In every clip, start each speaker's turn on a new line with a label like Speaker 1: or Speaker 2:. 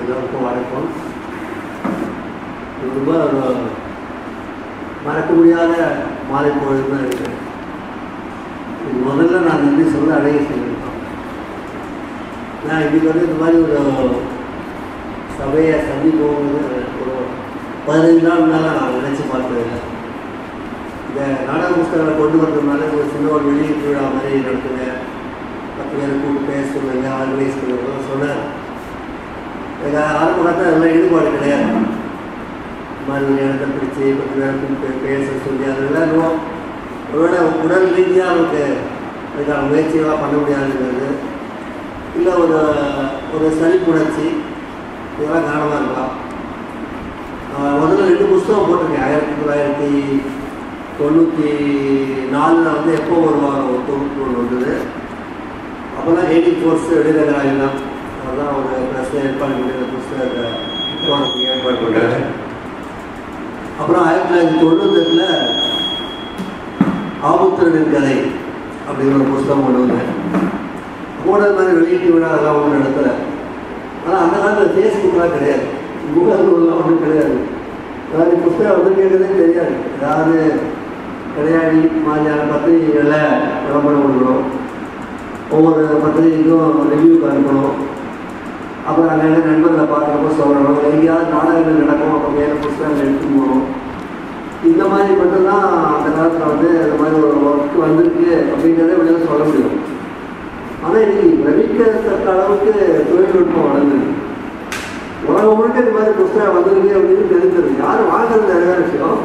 Speaker 1: எல்லோருக்கும் வணக்கம் இது ரொம்ப ஒரு மறக்க முடியாத மாலை பொழுது தான் இருக்கு இது முதல்ல நான் நன்றி சொல்ல அழகி சொல்லியிருக்கோம் நான் இன்னைக்கு வந்து இந்த மாதிரி ஒரு சபையை சந்திப்போம்னு ஒரு பதினஞ்சு நாள் மேலே நான் நினச்சி பார்த்ததில்லை இந்த நாடக புஸ்தகங்களை கொண்டு வந்ததுனால ஒரு சின்ன ஒரு வெளியீட்டு விழா மாதிரி நடத்துங்க பத்து பேரை கூப்பிட்டு பேச சொல்லுங்க ஆர்கனைஸ் பண்ணுங்க சொன்னேன் எனக்கு ஆரம்ப காலத்தில் அதெல்லாம் ஈடுபாடு கிடையாது இந்த மாதிரி ஒரு இடத்த பிடிச்சி பத்து பேரை கூப்பிட்டு பேச சொல்லி அதெல்லாம் இன்னும் ஒருவேளை உடல் ரீதியாக நமக்கு அதுக்கான முயற்சிகளாக பண்ண முடியாதுங்கிறது இல்லை ஒரு ஒரு சளிப்புணர்ச்சி இதெல்லாம் காரணமாக இருக்கலாம் ஆஹ் முதல்ல ரெண்டு புஸ்தகம் போட்டிருக்கேன் ஆயிரத்தி தொள்ளாயிரத்தி தொண்ணூற்றி நாலில் வந்து எப்போ ஒரு வாரம் ஒரு தொகுப்பு ஒன்று வந்தது அப்போ தான் எயிட்டி ஃபோர்ஸ் வெளிநகராயம் தான் அவர் தான் ஒரு ப்ரெஸ் ஏற்பாடு பண்ணி அந்த புஸ்தகத்தை போனதுக்கு ஏற்பாடு பண்ணாரு அப்புறம் ஆயிரத்தி தொள்ளாயிரத்தி தொண்ணூத்தெட்டில் ஆபுத்திரனின் கதை அப்படிங்கிற ஒரு புஸ்தகம் கொண்டு வந்தேன் கூட மாதிரி வெளியீட்டு விழா அதெல்லாம் ஒன்றும் நடத்தலை ஆனால் அந்த காலத்தில் ஃபேஸ்புக்லாம் கிடையாது முகநூல்லாம் ஒன்றும் கிடையாது அதாவது புஸ்தகம் வந்து கேட்குறதே தெரியாது அதாவது கிடையாடி மாதிரியான பத்திரிகைகளில் விளம்பரம் கொடுக்கணும் ஒவ்வொரு பத்திரிகைக்கும் ரிவ்யூக்கு அனுப்பணும் அப்புறம் அங்கே நண்பர்களை பார்க்குறப்ப சொல்லணும் எங்கேயாவது நாடகங்கள் நடக்கும் அப்போ வேறு புஸ்தகங்கள் எடுத்து போகணும் இந்த மாதிரி மட்டும்தான் அந்த காலத்தில் வந்து இந்த மாதிரி ஒரு ஒர்க் வந்திருக்கு அப்படிங்கிறத வெளியில் சொல்ல முடியும் ஆனால் இன்னைக்கு பிரமிக்கத்தக்க அளவுக்கு தொழில்நுட்பம் வளர்ந்துருக்கு உலகம் முழுக்க இந்த மாதிரி புஸ்தகம் வந்திருக்கு அப்படின்னு தெரிஞ்சிருக்கு யாரும் வாங்குறது நிறைய விஷயம்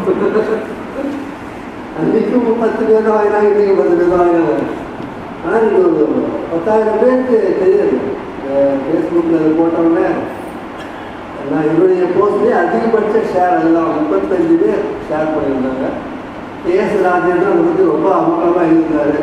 Speaker 1: அன்றைக்கும் பத்து பேர் தான் வாங்கினாங்க இன்றைக்கி பத்து பேர் தான் வாங்கினாங்க ஆனால் நீங்கள் ஒரு பத்தாயிரம் பேருக்கு தெரியாது ஃபேஸ்புக்கில் அது போட்டோன்னே நான் என்னுடைய போஸ்ட்லேயே அதிகபட்ச ஷேர் அதுதான் முப்பத்தஞ்சு பேர் ஷேர் பண்ணியிருந்தாங்க கேஎஸ் ராஜேந்திரன் அதை பற்றி ரொம்ப அமக்கமாக எழுதியிருந்தாரு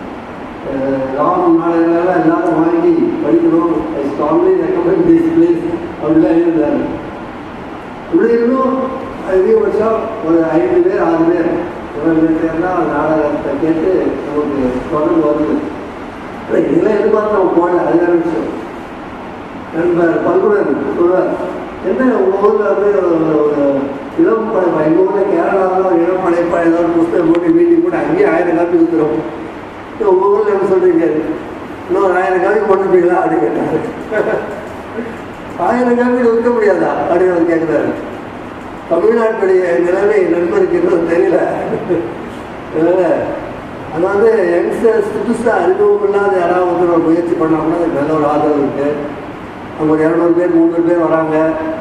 Speaker 1: ராம் நாடகங்கள்லாம் எல்லாரும் வாங்கி படிக்கணும் I strongly recommend this plays அப்படிலாம் எழுதியிருந்தாரு இப்படி இருந்தும் அதிகபட்சம் ஒரு ஐந்து பேர் ஆறு பேர் இவங்க பேர் தான் நாடகத்தை கேட்டு நமக்கு தொடர்பு வருது இல்லை இதெல்லாம் எதிர்பார்த்து நம்ம போகல அது வேற விஷயம் நண்பர் பல்குடன் சொல்வார் என்ன உங்கள் ஊரில் வந்து ஒரு ஒரு இளம் படைப்பா எங்கள் ஊரில் கேரளாவில் ஒரு இளம் படைப்பா ஏதாவது புஸ்தகம் போட்டு வீட்டுக்கு கூட அங்கேயே ஆயிரம் காப்பி ஊற்றுறோம் உங்கள் ஊரில் என்ன சொல்கிறீங்க இன்னொரு ஆயிரம் காப்பி போட்டுப்பீங்களா அப்படின்னு கேட்டார் ஆயிரம் காப்பி விற்க முடியாதா அப்படின்னு அவர் கேட்குறாரு தமிழ்நாட்டுடைய நிலைமை நண்பருக்கு இன்னும் தெரியல அதனால் அதாவது யங்ஸ்டர்ஸ் புதுசாக அனுபவம் இல்லாத யாராவது வந்து ஒரு முயற்சி பண்ணாங்கன்னா அதுக்கு நல்ல ஒரு ஆதரவு இருக்குது அங்கே ஒரு இரநூறு பேர் முந்நூறு பேர் வராங்க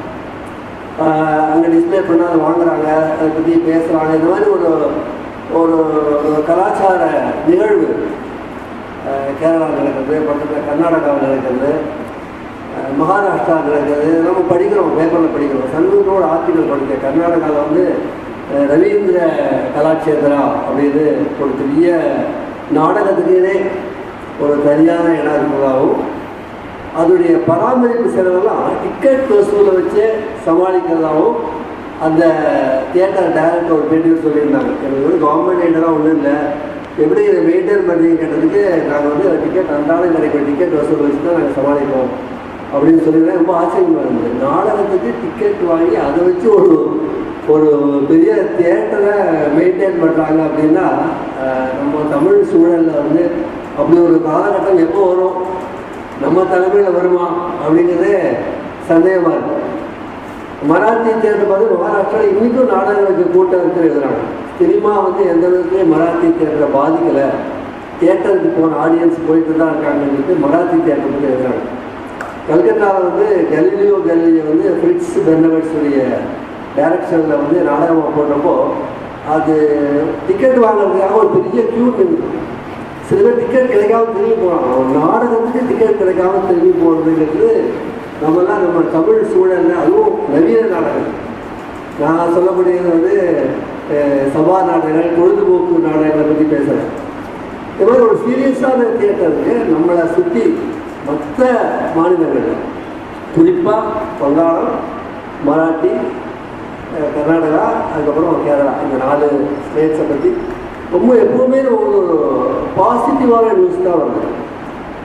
Speaker 1: அங்கே டிஸ்பிளே பண்ண அதை வாங்குறாங்க அதை பற்றி பேசுகிறாங்க இந்த மாதிரி ஒரு ஒரு ஒரு கலாச்சார நிகழ்வு கேரளாவில் நடக்கிறது பக்கத்தில் கர்நாடகாவில் நடக்கிறது மகாராஷ்டிரா நடக்கிறது நம்ம படிக்கிறோம் பேப்பரில் படிக்கிறோம் சண்முகனோட ஆர்டிகல் படிக்க கர்நாடகாவில் வந்து ரவீந்திர கலாட்சேத்திரா அப்படின்னு ஒரு பெரிய நாடகத்துக்குனே ஒரு தனியான இடம் இருப்பதாகவும் அதோடைய பராமரிப்பு செலவெல்லாம் டிக்கெட் வசூலை வச்சு சமாளிக்கிறதாகவும் அந்த தியேட்டர் டைரக்டர் ஒரு பேட்டியில் சொல்லியிருந்தாங்க எனக்கு வந்து கவர்மெண்ட் எய்டெல்லாம் ஒன்றும் இல்லை எப்படி இதை மெயின்டைன் பண்ணுறீங்க கேட்டதுக்கு நாங்கள் வந்து டிக்கெட் அன்றாடம் கிடைக்கிற டிக்கெட் வசூல் வச்சு தான் நாங்கள் சமாளிப்போம் அப்படின்னு சொல்லியிருந்தேன் ரொம்ப ஆச்சரியமாக இருந்தது நாடகத்துக்கு டிக்கெட் வாங்கி அதை வச்சு ஒரு ஒரு பெரிய தியேட்டரை மெயின்டைன் பண்ணுறாங்க அப்படின்னா நம்ம தமிழ் சூழலில் வந்து அப்படி ஒரு காலகட்டம் எப்போ வரும் நம்ம தலைமையில் வருமா அப்படிங்கிறதே சந்தேகமாக இருக்கும் மராத்தி தியேட்டர் பார்த்து மகாராஷ்டிராவில் இன்றைக்கும் நாடகங்களுக்கு கூட்டம் இருக்கிற எழுதுறாங்க சினிமா வந்து எந்த விதத்துலையும் மராத்தி தியேட்டரை பாதிக்கலை தியேட்டருக்கு போன ஆடியன்ஸ் போயிட்டு தான் இருக்காங்கன்னு சொல்லிட்டு மராத்தி தியேட்டர் பற்றி எழுதுறாங்க கல்கத்தாவில் வந்து கலிலியோ கலிலியோ வந்து ஃபிரிட்ஸ் பெர்னவர்ஸுடைய டைரக்ஷனில் வந்து நாடகமாக போடுறப்போ அது டிக்கெட் வாங்குறதுக்காக ஒரு பெரிய க்யூ நின்று சில பேர் டிக்கெட் கிடைக்காம திரும்பி போகிறாங்க ஒரு நாடகத்துக்கு டிக்கெட் கிடைக்காம திரும்பி போகிறதுங்கிறது நம்மலாம் நம்ம தமிழ் சூழலில் அதுவும் நவீன நாடகம் நான் சொல்லக்கூடியது வந்து சபா நாடகங்கள் பொழுதுபோக்கு நாடகங்களை பற்றி பேசுகிறேன் இது மாதிரி ஒரு சீரியஸான தியேட்டருக்கு நம்மளை சுற்றி மற்ற மாநிலங்கள் குறிப்பாக வங்காளம் மராட்டி கர்நாடகா அதுக்கப்புறம் கேரளா இந்த நாலு ஸ்டேட்ஸை பற்றி ரொம்ப எப்பவுமே ஒரு பாசிட்டிவான நியூஸ் தான் வருது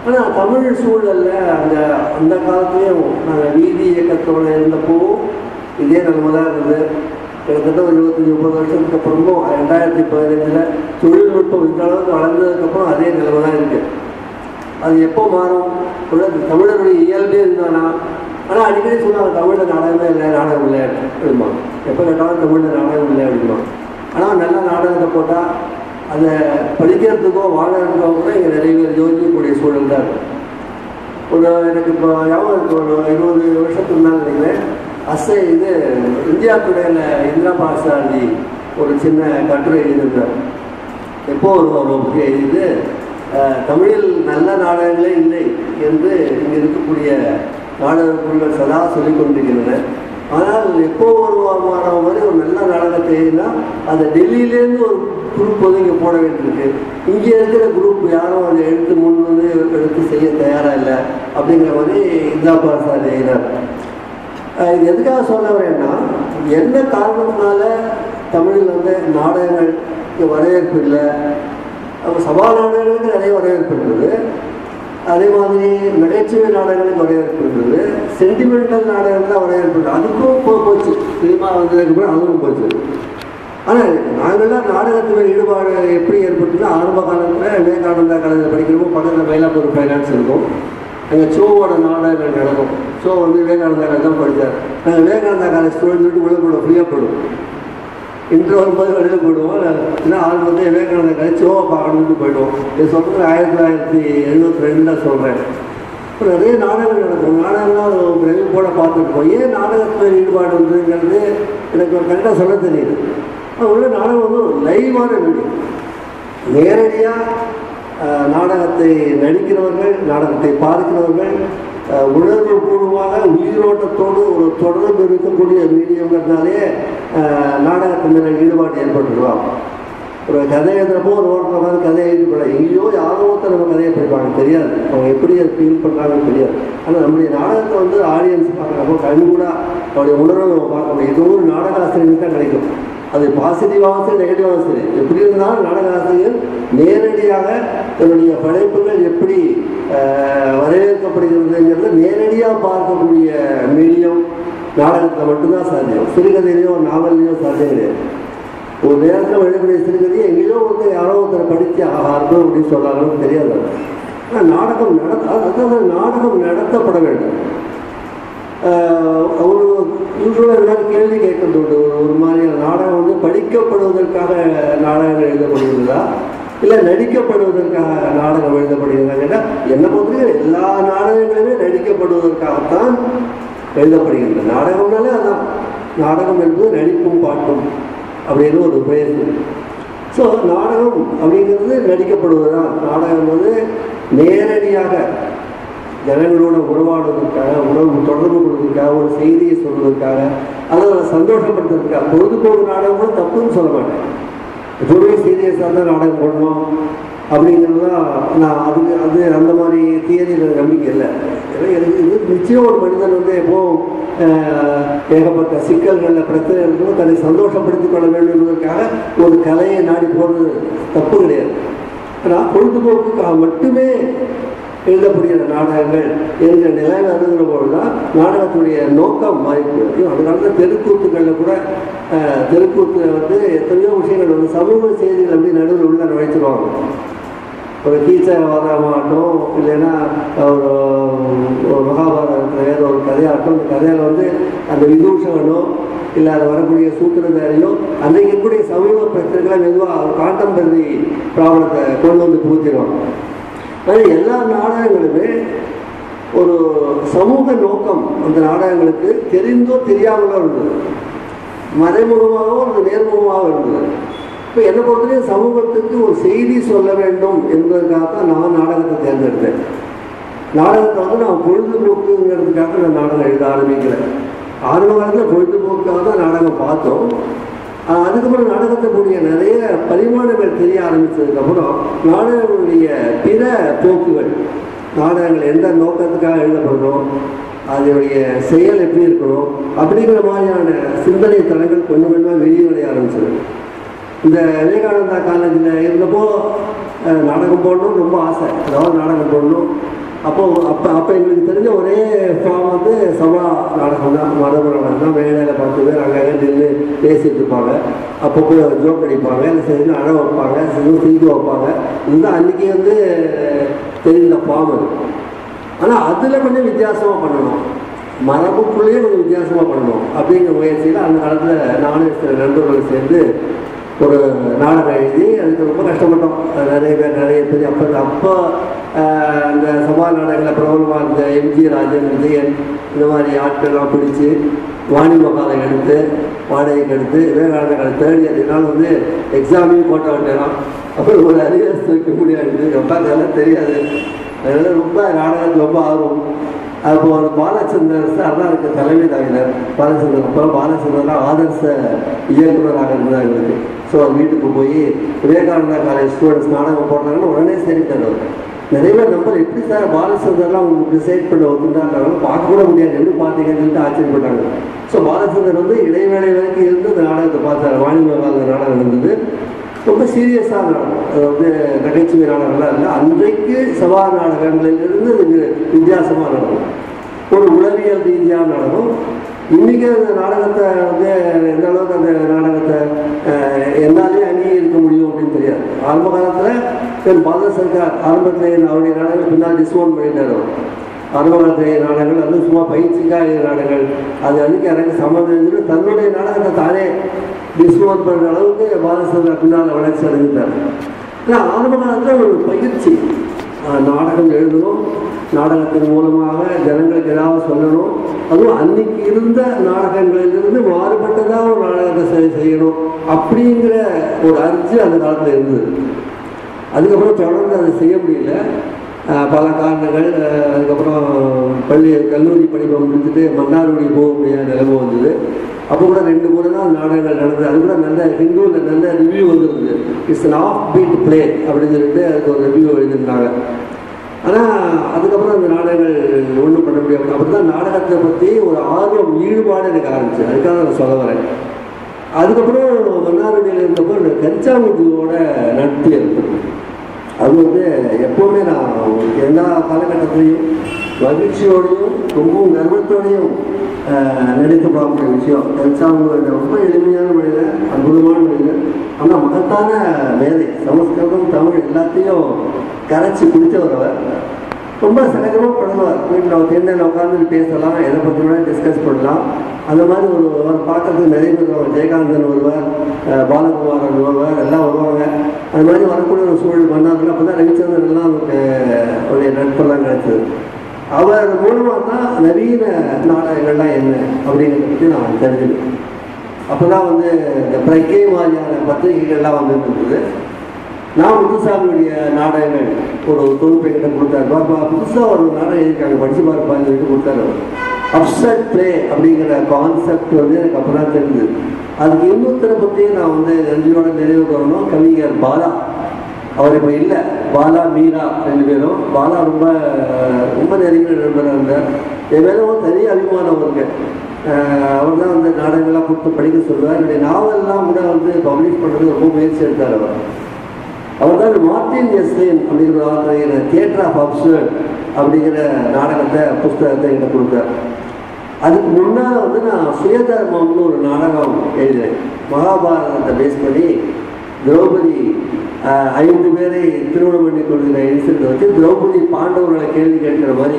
Speaker 1: ஆனால் தமிழ் சூழலில் அந்த அந்த காலத்துலேயும் நாங்கள் வீதி இயக்கத்தோடு இருந்தப்போ இதே நிலைமை தான் இருந்தது கிட்டத்தட்ட ஒரு இருபத்தஞ்சி முப்பது வருஷத்துக்கு அப்புறமும் ரெண்டாயிரத்தி பதினஞ்சில் தொழில்நுட்பம் இந்த அளவுக்கு வளர்ந்ததுக்கப்புறம் அதே நிலைமை தான் இருக்குது அது எப்போ மாறும் உள்ள தமிழருடைய இயல்பே இருந்தானா ஆனால் அடிக்கடி சொன்னாங்க தமிழில் நாடகமே இல்லை நாடகம் இல்லை அப்படிமா எப்போ கேட்டாலும் தமிழில் நாடகம் இல்லை அப்படிமா ஆனால் நல்ல நாடகத்தை போட்டால் அதை படிக்கிறதுக்கோ வாழறதுக்கோ கூட இங்கே நிறைய பேர் யோசிக்கக்கூடிய சூழல் தான் இருக்கும் ஒரு எனக்கு இப்போ ஞாபகம் இருக்கு ஒரு இருபது வருஷத்துக்கு முன்னாடி நினைக்கிறேன் அசை இது இந்தியா துறையில் இந்திரா பாசாண்டி ஒரு சின்ன கட்டுரை எழுதியிருந்தார் எப்போ ஒரு ஒரு புக் எழுதிட்டு அஹ், தமிழில் நல்ல நாடகங்களே இல்லை என்று இங்கே இருக்கக்கூடிய நாடக குழுக்கள் சதா சொல்லிக் கொண்டிருக்கின்றன ஆனால் எப்போ ஒரு மாணவ மாதிரி ஒரு நல்ல நாடகத்தை எழுதினா அதை டெல்லியிலேருந்து ஒரு குரூப் வந்து இங்கே போட வேண்டியிருக்கு இங்கே இருக்கிற குரூப் யாரும் அதை எடுத்து முன் வந்து எடுத்து செய்ய தயாராக இல்லை அப்படிங்கிற மாதிரி இந்திரா பாசாண்டி எழுதினார் அஹ் இது எதுக்காக சொல்ல வரேன்னா என்ன காரணத்தினால தமிழில் வந்து நாடகங்களுக்கு வரவேற்பு இல்லை அப்போ சபா நாடகங்களுக்கு நிறைய வரவேற்பு இருந்தது அதே மாதிரி நகைச்சுவை நாடகங்களுக்கு வரவேற்பு இருந்தது சென்டிமெண்டல் நாடகம் தான் வரவேற்பு இருந்தது அதுக்கும் போ போச்சு சினிமா வந்ததுக்கு அப்புறம் அதுவும் போச்சு ஆனால் நாங்கள்லாம் நாடகத்தில் ஈடுபாடு எப்படி ஏற்பட்டுன்னா ஆரம்ப காலத்தில் விவேகானந்தா காலேஜில் படிக்கிறப்போ பக்கத்தில் மயிலாப்பூர் ஃபைனான்ஸ் இருக்கும் எங்கள் ஷோவோட நாடகங்கள் நடக்கும் ஷோ வந்து விவேகானந்தா காலேஜ் தான் படித்தார் நாங்கள் விவேகானந்தா காலேஜ் ஸ்டூடெண்ட் விட்டு உள்ள போடுவோம் ஃப்ரீயாக போடுவோம் இன்று வரும்போது வெளியில் போயிடுவோம் இல்லை ஆள் வந்து விவேகானந்தா காலேஜ் ஷோவை பார்க்கணும்னு போயிடுவோம் இது சொல்கிறது ஆயிரத்தி தொள்ளாயிரத்தி எழுபத்தி ரெண்டில் சொல்கிறேன் இப்போ நிறைய நாடகங்கள் நடக்கும் நாடகம்லாம் ஒரு பிரமிப்போட பார்த்துருக்கோம் ஏன் நாடகத்தில் ஈடுபாடு வந்துங்கிறது எனக்கு ஒரு கரெக்டாக சொல்ல தெரியுது அது உள்ள நாடகம் வந்து ஒரு லைவான மீடியம் நேரடியாக நாடகத்தை நடிக்கிறவர்கள் நாடகத்தை பார்க்கிறவர்கள் அஹ், உணர்வு பூர்வமாக உயிரோட்டத்தோடு ஒரு தொடர்பு இருக்கக்கூடிய மீடியங்கிறதுனாலே அஹ், நாடகத்தின் மேலே ஈடுபாடு ஏற்பட்டுருவான் ஒரு கதை எழுதுறப்போ ஒரு ஓரத்தில் உட்காந்து கதை எழுதி போட எங்கேயோ யாரோ ஒருத்தர் நம்ம கதையை படிப்பாங்க தெரியாது அவங்க எப்படி அதை ஃபீல் பண்ணுறாங்கன்னு தெரியாது ஆனால் நம்முடைய நாடகத்தை வந்து ஆடியன்ஸ் பார்க்குறப்போ கண் கூட அவருடைய உணர்வை நம்ம பார்க்க முடியும் இது ஒரு நாடக ஆசிரியருக்கு தான் கிடைக்கும் அது பாசிட்டிவாகவும் சரி நெகட்டிவாகவும் சரி எப்படி இருந்தாலும் நாடக ஆசிரியர் நேரடியாக தன்னுடைய படைப்புகள் எப்படி அஹ், வரவேற்கப்படுகிறதுங்கிறத நேரடியாக பார்க்கக்கூடிய மீடியம் நாடகத்தில் மட்டும்தான் சாத்தியம் சிறுகதையிலையோ நாவல்லையோ சாத்தியம் கிடையாது ஒரு நேரத்தில் எழுதக்கூடிய சிறுகதையை எங்கேயோ ஒருத்தர் யாரோ ஒருத்தர் படித்து அர்த்தம் அப்படின்னு சொல்கிறாங்கன்னு தெரியாது ஆனால் நாடகம் நட அதான் நாடகம் நடத்தப்பட வேண்டும் ஆஹ் ஒரு யூஸ்வலாக எல்லாரும் கேள்வி கேட்கறது உண்டு ஒரு ஒரு மாதிரியான நாடகம் வந்து படிக்கப்படுவதற்காக நாடகம் எழுதப்படுகிறதா இல்லை நடிக்கப்படுவதற்காக நாடகம் எழுதப்படுகிறதா கேட்டால் என்னை பொறுத்தவரைக்கும் எல்லா நாடகங்களுமே நடிக்கப்படுவதற்காகத்தான் எழுதப்படுகின்றன நாடகம்னாலே அதான் நாடகம் என்பது நடிப்பும் பாட்டும் அப்படின்னு ஒரு பெயர் ஸோ நாடகம் அப்படிங்கிறது நடிக்கப்படுவதுதான் நாடகம் வந்து நேரடியாக ஜனங்களோட உறவாடுவதற்காக உணவு தொடர்பு கொள்வதற்காக ஒரு செய்தியை சொல்வதற்காக அதை அதை சந்தோஷப்படுத்துறதுக்காக பொழுதுபோக்கு நாடகம் கூட தப்புன்னு சொல்ல மாட்டேன் எப்போதுமே சீரியஸாக தான் நாடகம் போடணும் அப்படிங்கிறது தான் நான் அதுக்கு அது அந்த மாதிரி தியரியில் நம்பிக்கை இல்லை ஏன்னா எனக்கு இது நிச்சயம் ஒரு மனிதன் வந்து எப்போ ஆஹ், ஏகப்பட்ட சிக்கல்களில் பிரச்சனை இருக்கும்போது தன்னை சந்தோஷப்படுத்திக் கொள்ள வேண்டும் என்பதற்காக ஒரு கலையை நாடி போகிறது தப்பு கிடையாது ஆனால் பொழுதுபோக்குக்காக மட்டுமே எழுதப்படுகிற நாடகங்கள் என்ற நிலையில் அணுகிற பொழுது தான் நாடகத்துடைய நோக்கம் மாறி போயிருக்கு அந்த காலத்தில் தெருக்கூத்துக்களில் கூட அஹ், தெருக்கூத்துல வந்து எத்தனையோ விஷயங்கள் வந்து சமூக செய்திகள் அப்படி நடுவில் உள்ள நுழைச்சிருவாங்க ஒரு கீச்சகவாதமாகட்டும் இல்லைன்னா ஒரு ஒரு மகாபாரதத்தில் ஏதோ ஒரு கதையாகட்டும் அந்த கதையில் வந்து அந்த விதூஷகனோ இல்லை அது வரக்கூடிய சூத்திரதாரியோ அன்றைக்கு இருக்கக்கூடிய சமூக பிரச்சனைகளை மெதுவாக காட்டம்பருதி ப்ராப்ளத்தை கொண்டு வந்து புகுத்திடுவாங்க ஆனால் எல்லா நாடகங்களுமே ஒரு சமூக நோக்கம் அந்த நாடகங்களுக்கு தெரிந்தோ தெரியாமலோ இருந்தது மறைமுகமாகவும் அது நேர்முகமாகவும் இருந்தது இப்போ என்னை பொறுத்தவரைக்கும் சமூகத்துக்கு ஒரு செய்தி சொல்ல வேண்டும் என்பதற்காக தான் நான் நாடகத்தை தேர்ந்தெடுத்தேன் நாடகத்தை வந்து நான் பொழுதுபோக்குங்கிறதுக்காக நான் நாடகம் எழுத ஆரம்பிக்கிறேன் ஆரம்ப காலத்தில் பொழுதுபோக்காக தான் நாடகம் பார்த்தோம் ஆஹ் அதுக்கப்புறம் நாடகத்தினுடைய நிறைய பரிமாணங்கள் தெரிய ஆரம்பித்ததுக்கப்புறம் நாடகங்களுடைய பிற போக்குகள் நாடகங்கள் எந்த நோக்கத்துக்காக எழுதப்படணும் அதனுடைய செயல் எப்படி இருக்கணும் அப்படிங்கிற மாதிரியான சிந்தனை தளங்கள் கொஞ்சம் கொஞ்சமாக வெளியே வரைய ஆரம்பிச்சது இந்த விவேகானந்தா காலேஜில் இருந்தப்போ அஹ், நாடகம் போடணும்னு ரொம்ப ஆசை ஏதாவது நாடகம் போடணும் அப்போ அப்போ அப்போ எங்களுக்கு தெரிஞ்ச ஒரே ஃபார்ம் வந்து சபா நாடகம் தான் மரபு நாடகம் தான் மேடையில் பத்து பேர் அங்கே நின்று பேசிட்டு இருப்பாங்க அப்பப்போ ஜோக் அடிப்பாங்க இல்லை சரி அழ வைப்பாங்க சிறு சிரிக்க வைப்பாங்க இதுதான் அன்றைக்கி வந்து தெரிந்த ஃபார்ம் அது ஆனால் அதில் கொஞ்சம் வித்தியாசமாக பண்ணணும் மரபுக்குள்ளேயே கொஞ்சம் வித்தியாசமாக பண்ணணும் அப்படிங்கிற முயற்சியில் அந்த காலத்தில் நானும் சில நண்பர்கள் சேர்ந்து ஒரு நாடகம் எழுதி அதுக்கு ரொம்ப கஷ்டப்பட்டோம் அது நிறைய பேர் நிறைய பேர் அப்போ அப்போ ஆஹ், அந்த சபா நாடகங்களில் பிரபலமாக இருந்த எம்ஜி ராஜன் விஜயன் இந்த மாதிரி ஆட்கள்லாம் பிடிச்சி வாணி மகாலை எடுத்து வாடகைக்கு எடுத்து விவேகானந்த கால தேர்ட் இயர் இதனால் வந்து எக்ஸாமையும் போட்ட விட்டேன் அப்புறம் ஒரு அரியர்ஸ் வைக்க முடியாது ரொம்ப அதெல்லாம் தெரியாது அதனால ரொம்ப நாடகத்துக்கு ரொம்ப ஆர்வம் அப்போ அந்த பாலச்சந்தர் சார் தான் எனக்கு தலைமை தாங்கினார் பாலச்சந்தர் அப்புறம் பாலச்சந்தர் தான் ஆதர்ச இயக்குனராக இருந்தார் எங்களுக்கு ஸோ வீட்டுக்கு போய் விவேகானந்தா காலேஜ் ஸ்டூடெண்ட்ஸ் நாடகம் போடுறாங்கன்னு உடனே சரி தருவார் நிறைய பேர் நம்பர் எப்படி சார் பாலச்சந்தர்லாம் உங்களுக்கு டிசைட் பண்ண வந்துட்டாங்க பார்க்க கூட முடியாது எப்படி பார்த்தீங்கன்னு சொல்லிட்டு ஆச்சரியப்பட்டாங்க ஸோ பாலச்சந்தர் வந்து இடைவேளை வரைக்கும் இருந்து இந்த நாடகத்தை பார்த்தார் வாணிமகால நாடகம் இருந்தது ரொம்ப சீரியஸான நாடகம் அது வந்து நகைச்சுவை நாடகம்லாம் இல்லை அன்றைக்கு சபா நாடகங்களிலிருந்து இது வித்தியாசமான நாடகம் ஒரு உளவியல் ரீதியான நாடகம் இன்றைக்கி அந்த நாடகத்தை வந்து எந்த அளவுக்கு அந்த நாடகத்தை அஹ், என்னாலே அங்கீகரிக்க முடியும் அப்படின்னு தெரியாது ஆரம்ப காலத்தில் என் பாரத சர்க்கார் ஆரம்பத்தில் அவருடைய நாடகங்கள் பின்னால் டிஸ்கவுண்ட் பண்ணிட்டார் அவர் ஆரம்ப காலத்துடைய நாடகங்கள் அது சும்மா பயிற்சிக்காக நாடகங்கள் அது அதுக்கு எனக்கு சம்மந்தம் இருந்துட்டு தன்னுடைய நாடகத்தை தானே டிஸ்கவுண்ட் பண்ணுற அளவுக்கு பாலசந்திரா பின்னால் வளர்ச்சி அடைஞ்சிட்டார் ஆனால் ஆரம்ப காலத்தில் ஒரு பயிற்சி ஆஹ் நாடகம் எழுதணும் நாடகத்தின் மூலமாக ஜனங்களுக்கு ஏதாவது சொல்லணும் அதுவும் அன்னைக்கு இருந்த நாடகங்களிலிருந்து மாறுபட்டதாக ஒரு நாடகத்தை செய்- செய்யணும் அப்படிங்கிற ஒரு அர்ஜி அந்த காலத்தில் இருந்தது அதுக்கப்புறம் தொடர்ந்து அதை செய்ய முடியல ஆஹ் பல காரணங்கள் ஆஹ் அதுக்கப்புறம் பள்ளி கல்லூரி படிப்பை முடிச்சுட்டு மன்னார்குடி போக முடியாத நிலைமை வந்தது அப்போ கூட ரெண்டு முறை தான் நாடகங்கள் நடந்தது அது கூட நல்ல ஹிந்துவில் நல்ல ரிவ்யூ வந்திருந்தது it's an off beat play அப்படின்னு சொல்லிட்டு அதுக்கு ஒரு ரிவ்யூ எழுதியிருந்தாங்க ஆனால் அதுக்கப்புறம் அந்த நாடகங்கள் ஒன்றும் பண்ண முடியாது அப்படி தான் நாடகத்தை பற்றி ஒரு ஆர்வம் ஈடுபாடு எனக்கு ஆரம்பிச்சு அதுக்காக நான் சொல்ல வரேன் அதுக்கப்புறம் மன்னார்குடியில் இருந்தப்போ இந்த கஞ்சாமுத்தியோட நட்பு ஏற்பட்டது அது வந்து எப்போவுமே நான் எல்லா காலகட்டத்திலையும் மகிழ்ச்சியோடையும் ரொம்பவும் கர்வத்தோடையும் ஆஹ், நினைத்து பார்க்கக்கூடிய விஷயம் கஞ்சாமுக ரொம்ப எளிமையான மனிதன் அற்புதமான மனிதன் ஆனால் மகத்தான மேதை சமஸ்கிருதம் தமிழ் எல்லாத்தையும் கரைச்சி குடித்தவர் ரொம்ப சகஜமாக பண்ணுவார் வீட்டில் தேர்ந்தல் உட்காந்து பேசலாம் எதை பற்றி வேணால் டிஸ்கஸ் பண்ணலாம் அந்த மாதிரி ஒரு ஒரு பார்க்கறதுக்கு நிறைய பேர் வருவாங்க ஜெயகாந்தன் வருவார் அஹ் பாலகுமாரன் வருவார் எல்லாம் வருவாங்க அது மாதிரி வரக்கூடிய ஒரு சூழல் பண்ணாங்க அப்போ தான் ரவிச்சந்திரன் எல்லாம் அவருக்கு அவருடைய நட்பெல்லாம் கிடைச்சது அவர் மூலமாக தான் நவீன நாடகங்கள்லாம் என்ன அப்படிங்கிறத பற்றி நான் தெரிஞ்சுக்கிட்டேன் அப்போ தான் வந்து இந்த பிரக்கை மாதிரியான பத்திரிகைகள்லாம் வந்துட்டு இருக்குது நான் முத்துசாமியுடைய நாடகங்கள் ஒரு தொகுப்பு என்கிட்ட கொடுத்தாரு பாப்பா புதுசாக ஒரு நாடகம் எழுதியிருக்காங்க படிச்சு பாருப்பான்னு சொல்லிட்டு கொடுத்தாரு அப்சட் ப்ளே அப்படிங்கிற கான்செப்ட் வந்து எனக்கு அப்போ தான் தெரிஞ்சது அதுக்கு இன்னொருத்தரை பற்றி நான் வந்து நன்றியோட நிறைவு வரணும் கவிஞர் பாலா அவர் இப்போ இல்லை பாலா மீரா ரெண்டு பேரும் பாலா ரொம்ப ரொம்ப நெருங்கின நண்பராக இருந்தார் என் மேலே ஒரு தனி அபிமானம் இருக்கு அவர் தான் வந்து நாடகங்கள்லாம் கொடுத்து படிக்க சொல்லுவார் என்னுடைய நாவல்லாம் கூட வந்து பப்ளிஷ் பண்ணுறது ரொம்ப முயற்சி எடுத்தார் அவர் அவர் தான் மார்டின் எஸ்லேன் அப்படிங்கிற ஆசிரியர் தியேட்டர் ஆஃப் அப்சர்ட் அப்படிங்கிற நாடகத்தை புஸ்தகத்தை என்கிட்ட கொடுத்தார் அதுக்கு முன்னால் வந்து நான் சுயதர்மம்னு ஒரு நாடகம் எழுதினேன் மகாபாரதத்தை பேஸ் பண்ணி திரௌபதி ஆஹ், ஐந்து பேரை திருமணம் பண்ணி கொள்கிற இன்சிடென்ட் வச்சு திரௌபதி பாண்டவர்களை கேள்வி கேட்கிற மாதிரி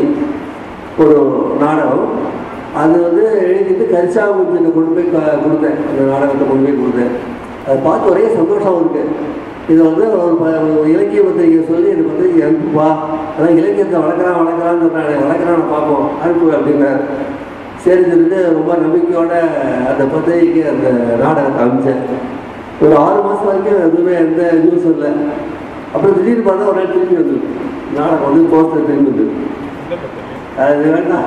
Speaker 1: ஒரு நாடகம் அது வந்து எழுதிட்டு கரிசாபுரத்துக்கு கொண்டு போய் க- கொடுத்தேன் அந்த நாடகத்தை கொண்டு போய் கொடுத்தேன் அதை பார்த்து ஒரே சந்தோஷம் இருக்கு இது வந்து ஒரு ப- ஒரு இலக்கிய பத்திரிகை சொல்லி இந்த பத்திரிகை அனுப்புப்பா அதான் இலக்கியத்தை வளர்க்குறான் வளர்க்குறான்னு சொன்னாங்க வளர்க்குறான் பார்ப்போம் அனுப்பு அப்படின்னாரு சரி சொல்லிட்டு ரொம்ப நம்பிக்கையோட அந்த பத்திரிகைக்கு அந்த நாடகத்தை அனுப்பிச்சேன் ஒரு ஆறு மாதம் வரைக்கும் எதுவுமே எந்த நியூஸ் இல்லை அப்புறம் திடீர்னு பார்த்தா ஒரு நாள் திரும்பி வந்து நாடகம் வந்து போஸ்டர் திரும்பி வந்து அது வேண்டாம்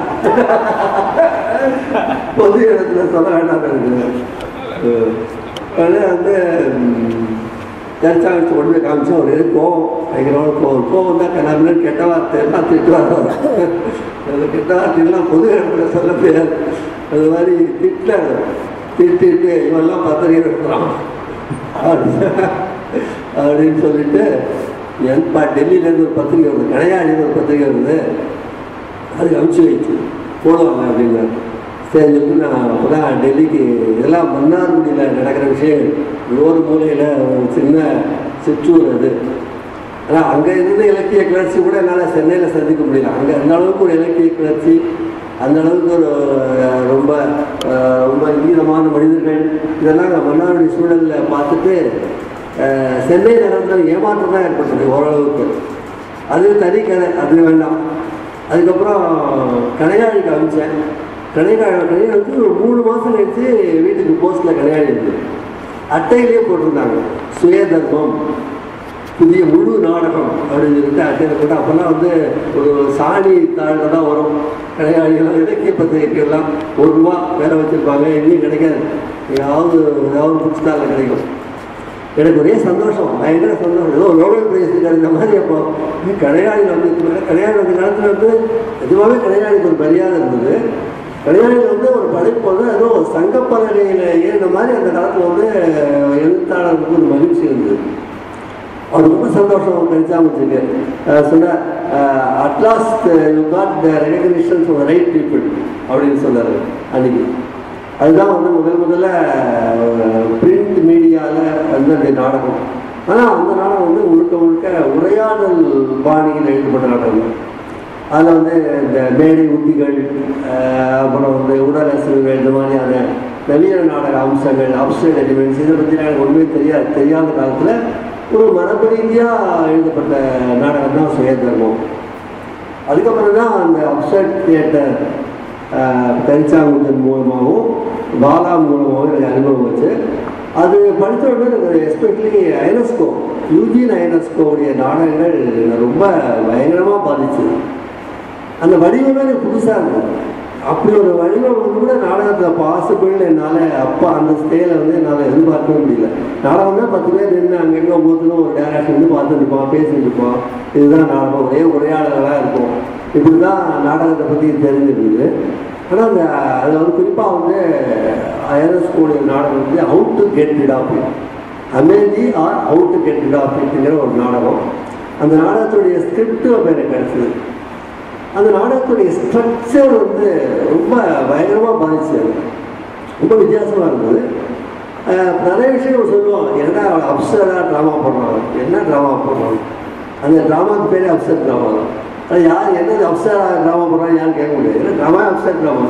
Speaker 1: பொது இடத்துல சொல்ல வேண்டாம் எனக்கு உடனே வந்து சர்ச்சா வச்சு கொண்டு போய் காமிச்சா ஒரு கோவம் பயங்கரமான கோவம் கோவம் தான் கிளம்புன்னு கெட்ட வார்த்தை எல்லாம் திட்டுவார் அந்த கெட்ட வார்த்தையெல்லாம் பொது இடத்துல சொல்ல முடியாது அது மாதிரி திட்டார் திட்டிட்டு இவெல்லாம் பத்திரிகை எடுக்கிறான் அப்படின்னு சொல்லிட்டு என்பா டெல்லியிலேருந்து ஒரு பத்திரிக்கை வருது கனையாடின்னு ஒரு பத்திரிக்கை வருது அதுக்கு அனுப்பிச்சு வைச்சு போடுவாங்க அப்படின்னாரு சரி சொல்லிட்டு நான் அப்போ தான் டெல்லிக்கு இதெல்லாம் மன்னார்குடியில் நடக்கிற விஷயங்கள் ஒரு மூலையில் ஒரு சின்ன சிற்றூர் அது ஆனால் அங்கே இருந்த இலக்கிய கிளர்ச்சி கூட என்னால் சென்னையில் சந்திக்க முடியல அங்கே அந்த அளவுக்கு ஒரு இலக்கிய கிளர்ச்சி அந்த அளவுக்கு ஒரு அஹ், ரொம்ப அஹ், ரொம்ப ஈரமான மனிதர்கள் இதெல்லாம் நான் மன்னார்குடி சூழலில் பார்த்துட்டு அஹ், சென்னையில் நடந்த ஏமாற்றம் தான் ஏற்பட்டது ஓரளவுக்கு அது தனி கதை அது வேண்டாம் அதுக்கப்புறம் கனையாழிக்கு அனுப்பிச்சேன் கனையாழி கனையாழி வந்து ஒரு மூணு மாதம் கழிச்சு வீட்டுக்கு போஸ்ட்டில் கனையாழி இருந்தது அட்டையிலேயே போட்டிருந்தாங்க சுய தர்மம் புதிய முழு நாடகம் அப்படின்னு சொல்லிட்டு அட்டையில் போட்டு அப்போல்லாம் வந்து ஒரு சாணி தாழில் தான் வரும் கடையாளிகள் இலக்கிய பத்திரிகைகள்லாம் ஒரு ரூபா வேலை வச்சுருப்பாங்க எங்கேயும் கிடைக்காது ஏதாவது ஏதாவது புக் ஸ்டாலில் கிடைக்கும் எனக்கு ஒரே சந்தோஷம் பயங்கர சந்தோஷம் ஏதோ நோபல் பிரைஸ் கிடைத்த மாதிரி அப்போ கடையாளி வந்து கடையாளி வந்த காலத்தில் வந்து நிஜமாவே கடையாளிக்கு ஒரு மரியாதை இருந்தது கடையாளியில் வந்து ஒரு படைப்பு வந்து ஏதோ சங்கப்பலகையில் ஏறின மாதிரி அந்த காலத்தில் வந்து எழுத்தாளருக்கு ஒரு மகிழ்ச்சி இருந்தது அவர் ரொம்ப சந்தோஷம் கிடைச்சாமச்சுங்க சொன்னார் at last you got the recognition for right people அப்படின்னு சொன்னார் அன்னைக்கு அதுதான் வந்து முதல் முதல்ல பிரிண்ட் மீடியாவில் வந்து அந்த நாடகம் ஆனால் அந்த நாடகம் வந்து முழுக்க முழுக்க உரையாடல் பாணியில் எழுதப்பட்ட நாடகம் அதில் வந்து இந்த மேடை உத்திகள் அஹ், அப்புறம் வந்து உடல் அசைவுகள் இந்த மாதிரியான நவீன நாடக அம்சங்கள் அப்சைட் எலிமெண்ட்ஸ் இதை பற்றி எனக்கு ஒன்றுமே தெரியாது தெரியாத காலத்தில் ஒரு மரபு ரீதியாக எழுதப்பட்ட நாடகம் தான் சுய தர்மம் அதுக்கப்புறம் தான் அந்த அப்சைட் தியேட்டர் கரிச்சாங்குஞ்சன் மூலமாகவும் பாலா மூலமாகவும் எனக்கு அனுபவம் வச்சு அது படித்த உடனே எனக்கு எஸ்பெஷலி ஐனஸ்கோ யூஜின் ஐனஸ்கோவுடைய நாடகங்கள் என்னை ரொம்ப பயங்கரமாக பாதிச்சுது அந்த வடிவமே எனக்கு புதுசாக இருந்தது அப்படி ஒரு வடிவம் வந்து கூட நாடகத்தில் பாசிபிள் என்னால் அப்பா அந்த ஸ்டேல வந்து என்னால் எதிர்பார்க்கவே முடியல நாடகம் தான் பத்து பேர் நின்று அங்கங்கே ஒவ்வொருத்தரும் ஒரு டேரக்ஷன் வந்து பார்த்துட்டு இருப்போம் பேசிட்டு இருப்போம் இதுதான் நாடகம் ஒரே உரையாடலாக இருக்கும் இப்படி தான் நாடகத்தை பற்றி தெரிஞ்சிருந்தது ஆனால் அந்த அதில் வந்து குறிப்பாக வந்து ஐஎன்எஸ்கோடைய நாடகம் வந்து out to get it off அமேதி or out to get it off இட்ங்கிற ஒரு நாடகம் அந்த நாடகத்துடைய ஸ்கிரிப்ட் அப்போ எனக்கு கிடச்சிது அந்த நாடகத்துடைய ஸ்ட்ரக்சர் வந்து ரொம்ப பயங்கரமாக பாதிச்சு ரொம்ப வித்தியாசமாக இருந்தது அஹ் நிறைய விஷயம் சொல்லுவான் என்ன அப்சராக ட்ராமா பண்ணுறாங்க என்ன ட்ராமா பண்ணுறாங்க அந்த ட்ராமாக்கு பேரே அப்சர் ட்ராமா தான் அது யார் என்னது அப்சராக ட்ராமா பண்ணுறாங்க யாரும் கேட்க முடியாது ஏன்னா ட்ராமா அப்சர் ட்ராமா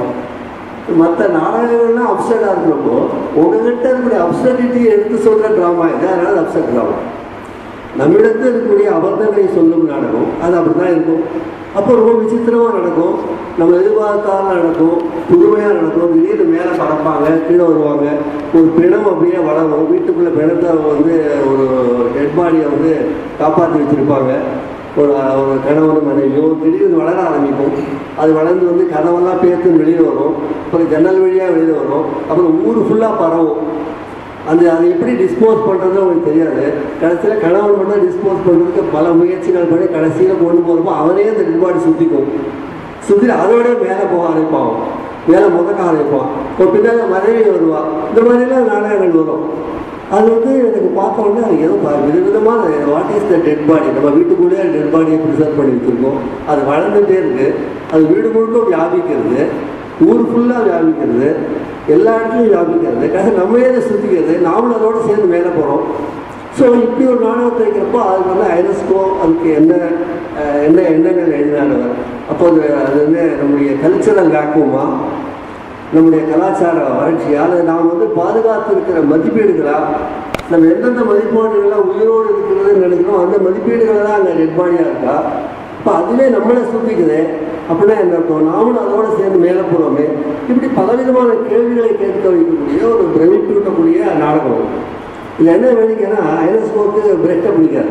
Speaker 1: மற்ற நாடகங்கள்லாம் அப்செட்டாக இருக்கிறப்போ உங்ககிட்ட இருக்கக்கூடிய அப்சரிட்டியை எடுத்து சொல்கிற ட்ராமா இது அதனால அப்செட் ட்ராமா நம்மிடத்தில் இருக்கக்கூடிய அபத்தங்களை சொல்லும் நாடகம் அது அப்படி தான் இருக்கும் அப்போ ரொம்ப விசித்திரமாக நடக்கும் நம்ம எதிர்பார்க்காத நடக்கும் புதுமையாக நடக்கும் திடீர்னு மேலே பறப்பாங்க கீழே வருவாங்க ஒரு பிணம் அப்படியே வளரும் வீட்டுக்குள்ளே பிணத்தை வந்து ஒரு டெட் பாடியை வந்து காப்பாற்றி வச்சுருப்பாங்க ஒரு ஒரு கணவன் மனைவியோ திடீர்னு வளர ஆரம்பிக்கும் அது வளர்ந்து வந்து கதவெல்லாம் பேர்த்து வெளியில் வரும் அப்புறம் ஜன்னல் வழியாக வெளியில் வரும் அப்புறம் ஊர் ஃபுல்லாக பரவும் அந்த அதை எப்படி டிஸ்போஸ் பண்ணுறது அவங்களுக்கு தெரியாது கடைசியில் கணவன் மட்டும் டிஸ்போஸ் பண்ணுறதுக்கு பல முயற்சிகள் பண்ணி கடைசியில் கொண்டு போகிறப்போ அவனே அந்த டிபாடி சுற்றிக்கும் சுற்றி அதோட மேலே போக ஆரம்பிப்பான் மேலே முதக்க ஆரம்பிப்பான் இப்போ பின்னாடி மனைவி வருவா இந்த மாதிரிலாம் நாடகங்கள் வரும் அது வந்து எனக்கு பார்த்த உடனே அது ஏதோ ப- விதவிதமான what is the dead body நம்ம வீட்டுக்குள்ளேயே டெட் பாடியை ப்ரிசர்வ் பண்ணி வச்சுருக்கோம் அது வளர்ந்துட்டே இருக்கு அது வீடு முழுக்க வியாபிக்கிறது ஊர் ஃபுல்லாக வியாபிக்கிறது எல்லா இடத்துலையும் வியாபிக்கிறது கடைசி நம்ம ஏதை சுற்றிக்கிறது நாமளும் அதோட சேர்ந்து மேலே போகிறோம் ஸோ இப்படி ஒரு நாடகத்தை வைக்கிறப்போ அதுக்கு வந்து ஐனஸ்கோ அதுக்கு என்ன அஹ், என்ன எண்ணங்கள் எழுதினாங்க அப்போ அது அது வந்து நம்முடைய கல்ச்சரல் வேக்குமா நம்முடைய கலாச்சார வறட்சியா அல்லது நாம் வந்து பாதுகாத்து இருக்கிற மதிப்பீடுகளா நம்ம எந்தெந்த மதிப்பீடுகள்லாம் உயிரோடு இருக்கிறதுன்னு நினைக்கிறோம் அந்த மதிப்பீடுகள் தான் அங்கே நெட்பாடியாக இருக்கா இப்போ அதுவே நம்மளை சுத்திக்குது அப்படின்னா என்ன அர்த்தம் நாமளும் அதோட சேர்ந்து மேலே போகிறோமே இப்படி பலவிதமான கேள்விகளை கேட்க வைக்கக்கூடிய ஒரு பிரமிப்பூட்டக்கூடிய நாடகம் இதில் என்ன வேடிக்கைன்னா ஐனஸ்கோக்கு பிரெட்டை பிடிக்காது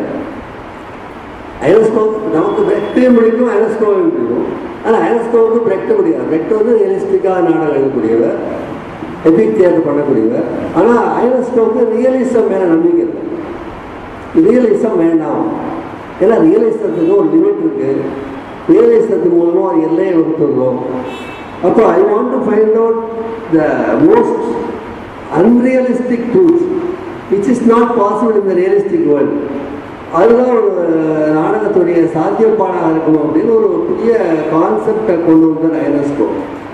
Speaker 1: ஐனஸ்கோப் நமக்கு பிரெட்டையும் பிடிக்கும் ஐனஸ்கோவையும் பிடிக்கும் ஆனால் ஐனஸ்கோவுக்கு பிரெட்டை பிடிக்காது பிரெட் வந்து ரியலிஸ்டிக்காக நாடகம் எழுதக்கூடியவர் எபிக் தியேட்டர் பண்ணக்கூடியவர் ஆனால் ஐனஸ்கோவுக்கு ரியலிசம் மேலே நம்பிக்கை இல்லை ரியலிசம் வேண்டாம் ஏன்னா ரியலிசத்துக்கு ஒரு லிமிட் இருக்கு ரியலிசத்து மூலமாக ஒரு எல்லையை வகுத்துடுறோம் அப்போ I want to find out the most unrealistic truths which is not possible in the realistic world அதுதான் ஒரு நாடகத்துடைய சாத்தியப்பாடாக இருக்கணும் அப்படின்னு ஒரு புதிய கான்செப்டை கொண்டு வந்தார் ஐனஸ்கோ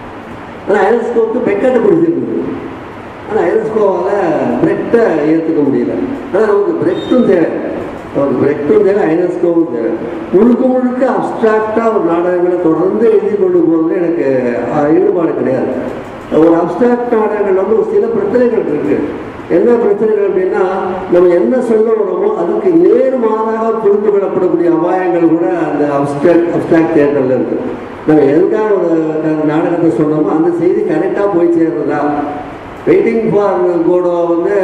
Speaker 1: ஆனால் ஐனஸ்கோவுக்கு பெக்கெட்டை பிடிச்சிருந்தது ஆனால் ஐனஸ்கோவால் பிரெட்டை ஏற்றுக்க முடியல ஆனால் நமக்கு பிரெட்டும் தேவை நமக்கு பிரெட்டும் தேவை ஐனஸ்கோவும் தேவை முழுக்க முழுக்க அப்ட்ராக்டாக ஒரு நாடகங்களை தொடர்ந்து எழுதி கொண்டு போகிறது எனக்கு அஹ், ஈடுபாடு கிடையாது ஒரு அப்ட்ராக்ட் நாடகங்கள் வந்து ஒரு சில பிரச்சனைகள் இருக்கு என்ன பிரச்சனைகள் அப்படின்னா நம்ம என்ன சொல்ல வரோமோ அதுக்கு நேர்மாறாக புரிந்து கொள்ளப்படக்கூடிய அபாயங்கள் கூட அந்த அப்ட்ராக்ட் அப்ட்ராக்ட் தியேட்டரில் இருக்கு நம்ம எதுக்காக ஒரு நாடகத்தை சொன்னோமோ அந்த செய்தி கரெக்டாக போய் சேர்றதா வெயிட்டிங் ஃபார் கோடோ வந்து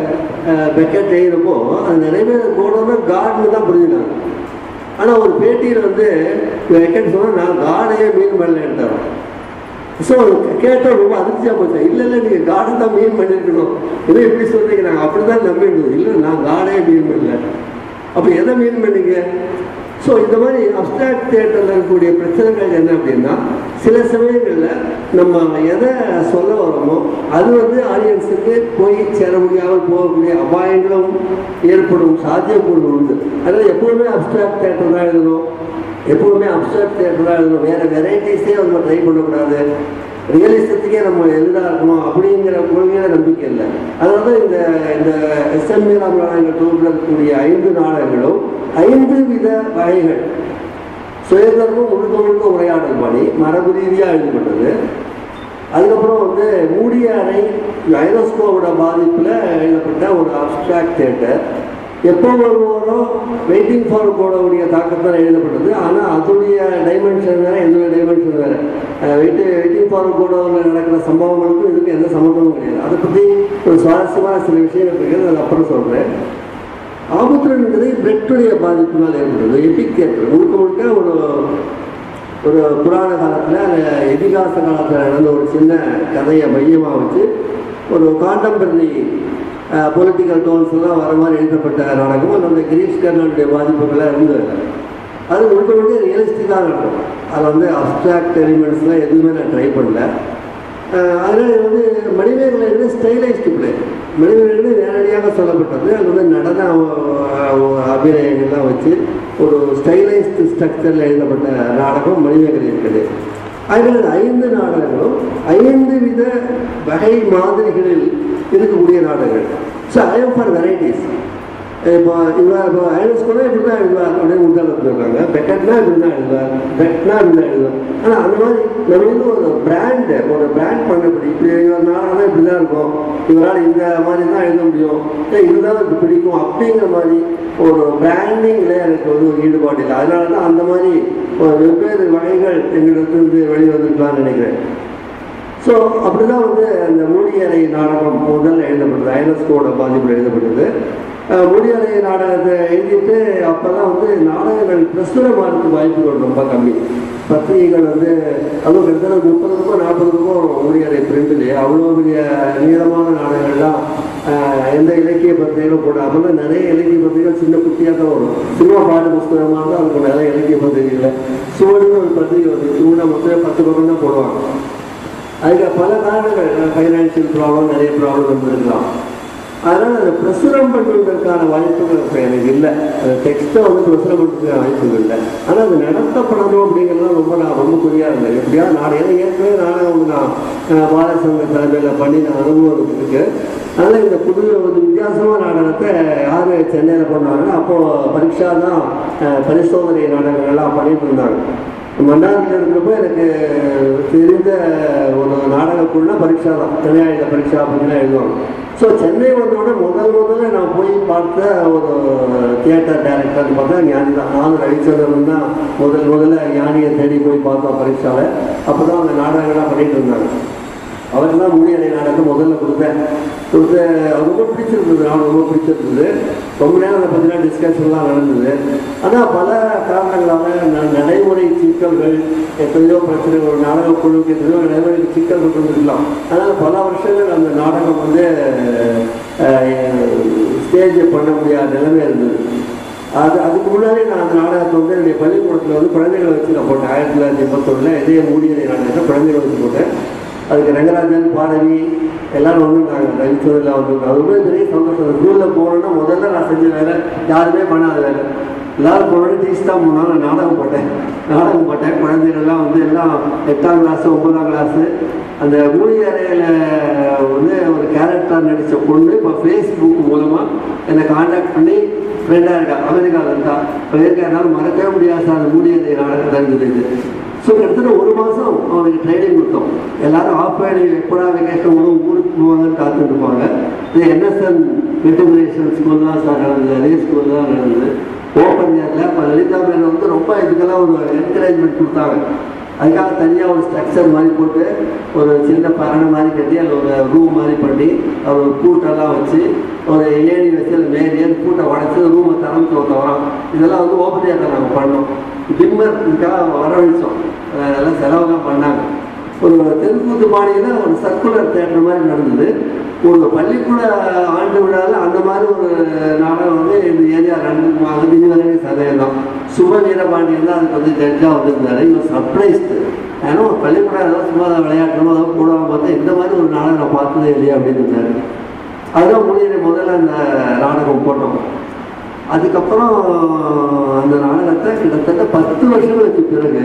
Speaker 1: பெக்கெட் செய்கிறப்போ அது நிறைய பேர் கோடோன்னா காட்னு தான் புரிஞ்சுனாங்க ஆனால் ஒரு பேட்டியில் வந்து பெக்கெட் சொன்னால் நான் காடையே மீன் பண்ணலன்ட்டார் ஸோ கேட்டால் ரொம்ப அதிர்ச்சியாக போச்சு இல்லை இல்லை நீங்கள் காடை தான் மீன் பண்ணியிருக்கணும் இதை எப்படி சொல்கிறீங்க நாங்கள் அப்படி தான் நம்பிடுவோம் இல்லை நான் காடே மீன் பண்ணல அப்போ எதை மீன் பண்ணீங்க ஸோ இந்த மாதிரி அப்டாக்ட் தியேட்டரில் இருக்கக்கூடிய பிரச்சனைகள் என்ன அப்படின்னா சில சமயங்களில் நம்ம எதை சொல்ல வரோமோ அது வந்து ஆடியன்ஸுக்கு போய் சேர முடியாமல் போகக்கூடிய அபாயங்களும் ஏற்படும் சாத்தியக்கூறு உண்டு அதனால் எப்போவுமே அப்டாக்ட் தியேட்டர் தான் எழுதணும் எப்பவுமே அப்சர்ட் தேட்டராக எழுதணும் வேறு வெரைட்டிஸே நம்ம ட்ரை பண்ணக்கூடாது ரியலிசத்துக்கே நம்ம எதிராக இருக்கணும் அப்படிங்கிற கொள்கையில நம்பிக்கை இல்லை அதனால தான் இந்த இந்த எஸ்எம் மீராம் நாடகங்கள் தொகுப்பில் இருக்கக்கூடிய ஐந்து நாடகங்களும் ஐந்து வித வகைகள் சுயதர்மம் முழுக்க முழுக்க உரையாடல் பணி மரபு ரீதியாக எழுதப்பட்டது அதுக்கப்புறம் வந்து மூடிய அறை ஐரோஸ்கோவோட பாதிப்பில் எழுதப்பட்ட ஒரு அப்ட்ராக்ட் தேட்டர் எப்போ வருவாரோ வெயிட்டிங் ஃபார் கோடவுடைய தாக்கத்தால் எழுதப்பட்டது ஆனால் அதோடைய டைமென்ஷன் வேறு என்னுடைய டைமென்ஷன் வேறு வெயிட்டி வெயிட்டிங் ஃபார் கோடவுல நடக்கிற சம்பவங்களுக்கும் இதுக்கு எந்த சம்மந்தமும் கிடையாது அதை பற்றி ஒரு சுவாரஸ்யமான சில விஷயங்கள் இருக்குது அது அப்புறம் சொல்கிறேன் ஆபத்துன்றது பிரெட்டுடைய பாதிப்பினால் ஏற்படுது எபிக் தேட்டர் முழுக்க முழுக்க ஒரு ஒரு புராண காலத்தில் இதிகாச காலத்தில் நடந்த ஒரு சின்ன கதையை மையமாக வச்சு ஒரு காண்டம்பரரி பொலிட்டிக்கல் டோன்ஸ் எல்லாம் வர மாதிரி எழுதப்பட்ட நாடகம் அது அந்த கிரீஷ் கர்னலுடைய பாதிப்புகளை இருந்தது அது முழுக்க முழுக்க ரியலிஸ்டிக்காக நடக்கும் அதில் வந்து அப்ட்ராக்ட் எலிமெண்ட்ஸ்லாம் எதுவுமே நான் ட்ரை பண்ணல அஹ் அதனால இது வந்து மணிமேகலை ஸ்டைலைஸ்டு பிளே மணிமேகலை நேரடியாக சொல்லப்பட்டது அது வந்து நடன அஹ், அபிநயங்கள்லாம் வச்சு ஒரு ஸ்டைலைஸ்டு ஸ்ட்ரக்சரில் எழுதப்பட்ட நாடகம் மணிமேகலை இருக்குது அதனால் இந்த ஐந்து நாடகங்களும் ஐந்து வித வகை மாதிரிகளில் இருக்கக்கூடிய நாடகங்கள் so I am for varieties இப்போ இவன் இப்போ ஐனஸ் கூட இப்படி தான் எழுதுவார் அப்படின்னு உதாரணத்தில் இருக்காங்க பெக்கட்னா இப்படி தான் எழுதுவார் பெட்னா இப்படி தான் எழுதுவார் ஆனால் அந்த மாதிரி நம்ம வந்து ஒரு பிராண்டு ஒரு பிராண்ட் பண்ணப்படி இப்படி இவர் நாளாக இப்படி தான் இருக்கும் இவரால் இந்த மாதிரி தான் எழுத முடியும் இல்லை இதுதான் எனக்கு பிடிக்கும் அப்படிங்கிற மாதிரி ஒரு பிராண்டிங்கில் எனக்கு வந்து ஒரு ஈடுபாடு இல்லை அதனால தான் அந்த மாதிரி ஒரு வெவ்வேறு வகைகள் எங்களிடத்திலிருந்து வெளிவந்துக்கலாம்னு நினைக்கிறேன் ஸோ அப்படிதான் வந்து அந்த மூடியறை நாடகம் முதல்ல எழுதப்பட்டது ஐனஸ்கோட பாதிப்பில் எழுதப்பட்டது அஹ் மூடியறை நாடகத்தை எழுதிட்டு அப்போ தான் வந்து நாடகங்கள் பிரசுரமாகிறதுக்கு வாய்ப்புகள் ரொம்ப கம்மி பத்திரிகைகள் வந்து அதுவும் கிட்டத்தட்ட முப்பது ரூபாய் நாற்பது ரூபாய் மூடியறை பிரிண்ட்லேயே அவ்வளோ பெரிய நீளமான நாடகங்கள்லாம் அஹ், எந்த இலக்கிய பத்திரிகைகளும் போட அப்போல்லாம் நிறைய இலக்கிய பத்திரிகைகள் சின்ன குட்டியாக தான் வரும் சினிமா பாட்டு புஸ்தகமாக தான் இருக்கும் நிறைய இலக்கிய பத்திரிகைகள் சுவடுன்னு ஒரு பத்திரிகை வந்து சுவடை மொத்தம் பத்து பக்கம் தான் போடுவாங்க அதுக்கு பல காரணங்கள் ஃபைனான்சியல் ப்ராப்ளம் நிறைய ப்ராப்ளம் வந்துருக்கலாம் அதனால் அதை பிரசுரம் பண்ணுவதற்கான வாய்ப்புகள் இப்போ எனக்கு இல்லை அந்த டெக்ஸ்ட்டை வந்து பிரசுரம் பண்ணுறதுக்கான வாய்ப்புகள் இல்லை ஆனால் அது நடத்தப்படணும் அப்படிங்கிறது ரொம்ப நான் ரொம்ப குறியாக இருந்தேன் எப்படியாவது நான் ஏன்னா ஏற்கனவே நானே வந்து நான் அஹ், பாலசங்க தலைமையில் பண்ணி நான் அனுபவம் இருக்கு அதனால் இந்த புது ஒரு வித்தியாசமான நாடகத்தை யார் சென்னையில் பண்ணாங்கன்னா அப்போது பரீட்சா தான் அஹ், பரிசோதனை நாடகங்கள்லாம் பண்ணிட்டு இருந்தாங்க மன்னாரில் இருக்கிறப்போ எனக்கு தெரிந்த ஒரு நாடகக்குள்ள பரீட்சா தான் தனியாயுத பரீட்சா அப்படின்லாம் எழுதுவாங்க ஸோ சென்னை வந்தோடனே முதல் முதல்ல நான் போய் பார்த்த ஒரு தியேட்டர் டைரக்டர்னு பார்த்தா ஞானி தான் நானும் ரவிச்சந்திரன் தான் முதல் முதல்ல ஞானியை தேடி போய் பார்த்தோம் பரீட்சாவில் அப்போ தான் அந்த நாடகங்கள்லாம் பண்ணிட்டு இருந்தாங்க அவருக்கு தான் முடியலை நாடகம் முதல்ல கொடுத்தேன் கொடுத்து அவர் ரொம்ப பிடிச்சிருந்தது நான் ரொம்ப பிடிச்சிருந்தது ரொம்ப நேரம் அதை பற்றின டிஸ்கஷன்லாம் நடந்தது ஆனால் பல காரணங்களால் ந- நடைமுறை சிக்கல்கள் எத்தனையோ பிரச்சனை ஒரு நாடக குழுவுக்கு எத்தனையோ நடைமுறை சிக்கல்கள் இருந்திருக்கலாம் அதனால் பல வருஷங்கள் அந்த நாடகம் வந்து ஸ்டேஜ் பண்ண முடியாத நிலைமை இருந்தது அது அதுக்கு முன்னாடி நான் அந்த நாடகத்தை வந்து என்னுடைய பள்ளிக்கூடத்தில் வந்து குழந்தைகளை வச்சு நான் போட்டேன் ஆயிரத்தி தொள்ளாயிரத்தி எண்பத்தொன்னில் இதே மூடியலை நாடகத்தை குழந்தைகளை வச்சு போட்டேன் அதுக்கு ரங்கராஜன் பாரதி எல்லாரும் வந்திருந்தாங்க ரவிச்சந்திரலாம் வந்திருந்தாங்க அது ரொம்ப பெரிய சந்தோஷம் ஸ்கூலில் போகணுன்னா முதல்ல நான் செஞ்ச வேலை யாருமே பண்ணாத வேலை எல்லாரும் போனோட டீச் தான் போனாலும் நான் நாடகம் போட்டேன் நாடகம் போட்டேன் குழந்தைகள்லாம் வந்து எல்லாம் எட்டாம் கிளாஸ் ஒன்பதாம் கிளாஸு அந்த மூலி அறையில் வந்து ஒரு கேரக்டர் நடித்த பொண்ணு இப்போ ஃபேஸ்புக் மூலமாக என்னை காண்டாக்ட் பண்ணி ஃப்ரெண்டாக இருக்கா அமெரிக்காவில் இருக்கா இப்போ இருக்கனால மறக்கவே முடியாது சார் அந்த மூலி அறை நாடகத்தை இருந்தது ஸோ கிட்டத்தட்ட ஒரு மாதம் அவனுக்கு ட்ரைனிங் கொடுத்தோம் எல்லாரும் ஆஃப் வேலி எப்படா வெக்கேஷன் வரும் ஊருக்கு போவாங்கன்னு காத்துட்டு இருப்பாங்க இது என்எஸ்என் மெட்ரிகுலேஷன் ஸ்கூல் தான் சார் நடந்தது அதே ஸ்கூல் தான் நடந்தது ஓப்பன் இயரில் இப்போ லலிதா மேன் வந்து ரொம்ப இதுக்கெல்லாம் ஒரு என்கரேஜ்மெண்ட் கொடுத்தாங்க அதுக்காக தனியாக ஒரு ஸ்ட்ரக்சர் மாதிரி போட்டு ஒரு சின்ன பரணை மாதிரி கட்டி அதில் ஒரு ரூம் மாதிரி பண்ணி அது ஒரு கூட்டெல்லாம் வச்சு ஒரு ஏணி வச்சு அது மேலே ஏறி கூட்டை உடச்சி ரூமை திறந்து தவறான் இதெல்லாம் வந்து ஓப்பன் இயரில் நாங்கள் பண்ணோம் டிம்மர் இதுக்காக வரவழைச்சோம் அதெல்லாம் செலவெல்லாம் பண்ணாங்க ஒரு தெருக்கூத்து பாணியில் ஒரு சர்க்குலர் தேட்டர் மாதிரி நடந்தது ஒரு பள்ளிக்கூட ஆண்டு விழாவில் அந்த மாதிரி ஒரு நாடகம் வந்து இந்த ஏரியா ரெண்டு மாதம் இது வரைக்கும் சதவீதம் தான் சுப வீரபாண்டியன் தான் அதுக்கு வந்து ஜட்ஜாக வந்திருந்தாரு இவர் சர்ப்ரைஸ்டு ஏன்னா ஒரு பள்ளிக்கூடம் ஏதோ சும்மா அதை விளையாட்டணும் ஏதோ போடுவாங்க பார்த்தா இந்த மாதிரி ஒரு நாடகம் நான் பார்த்ததே இல்லையா அப்படின்னு இருந்தாரு அதுதான் முடியிற முதல்ல அந்த நாடகம் போட்டோம் அதுக்கப்புறம் அந்த நாடகத்தை கிட்டத்தட்ட பத்து வருஷங்களுக்கு பிறகு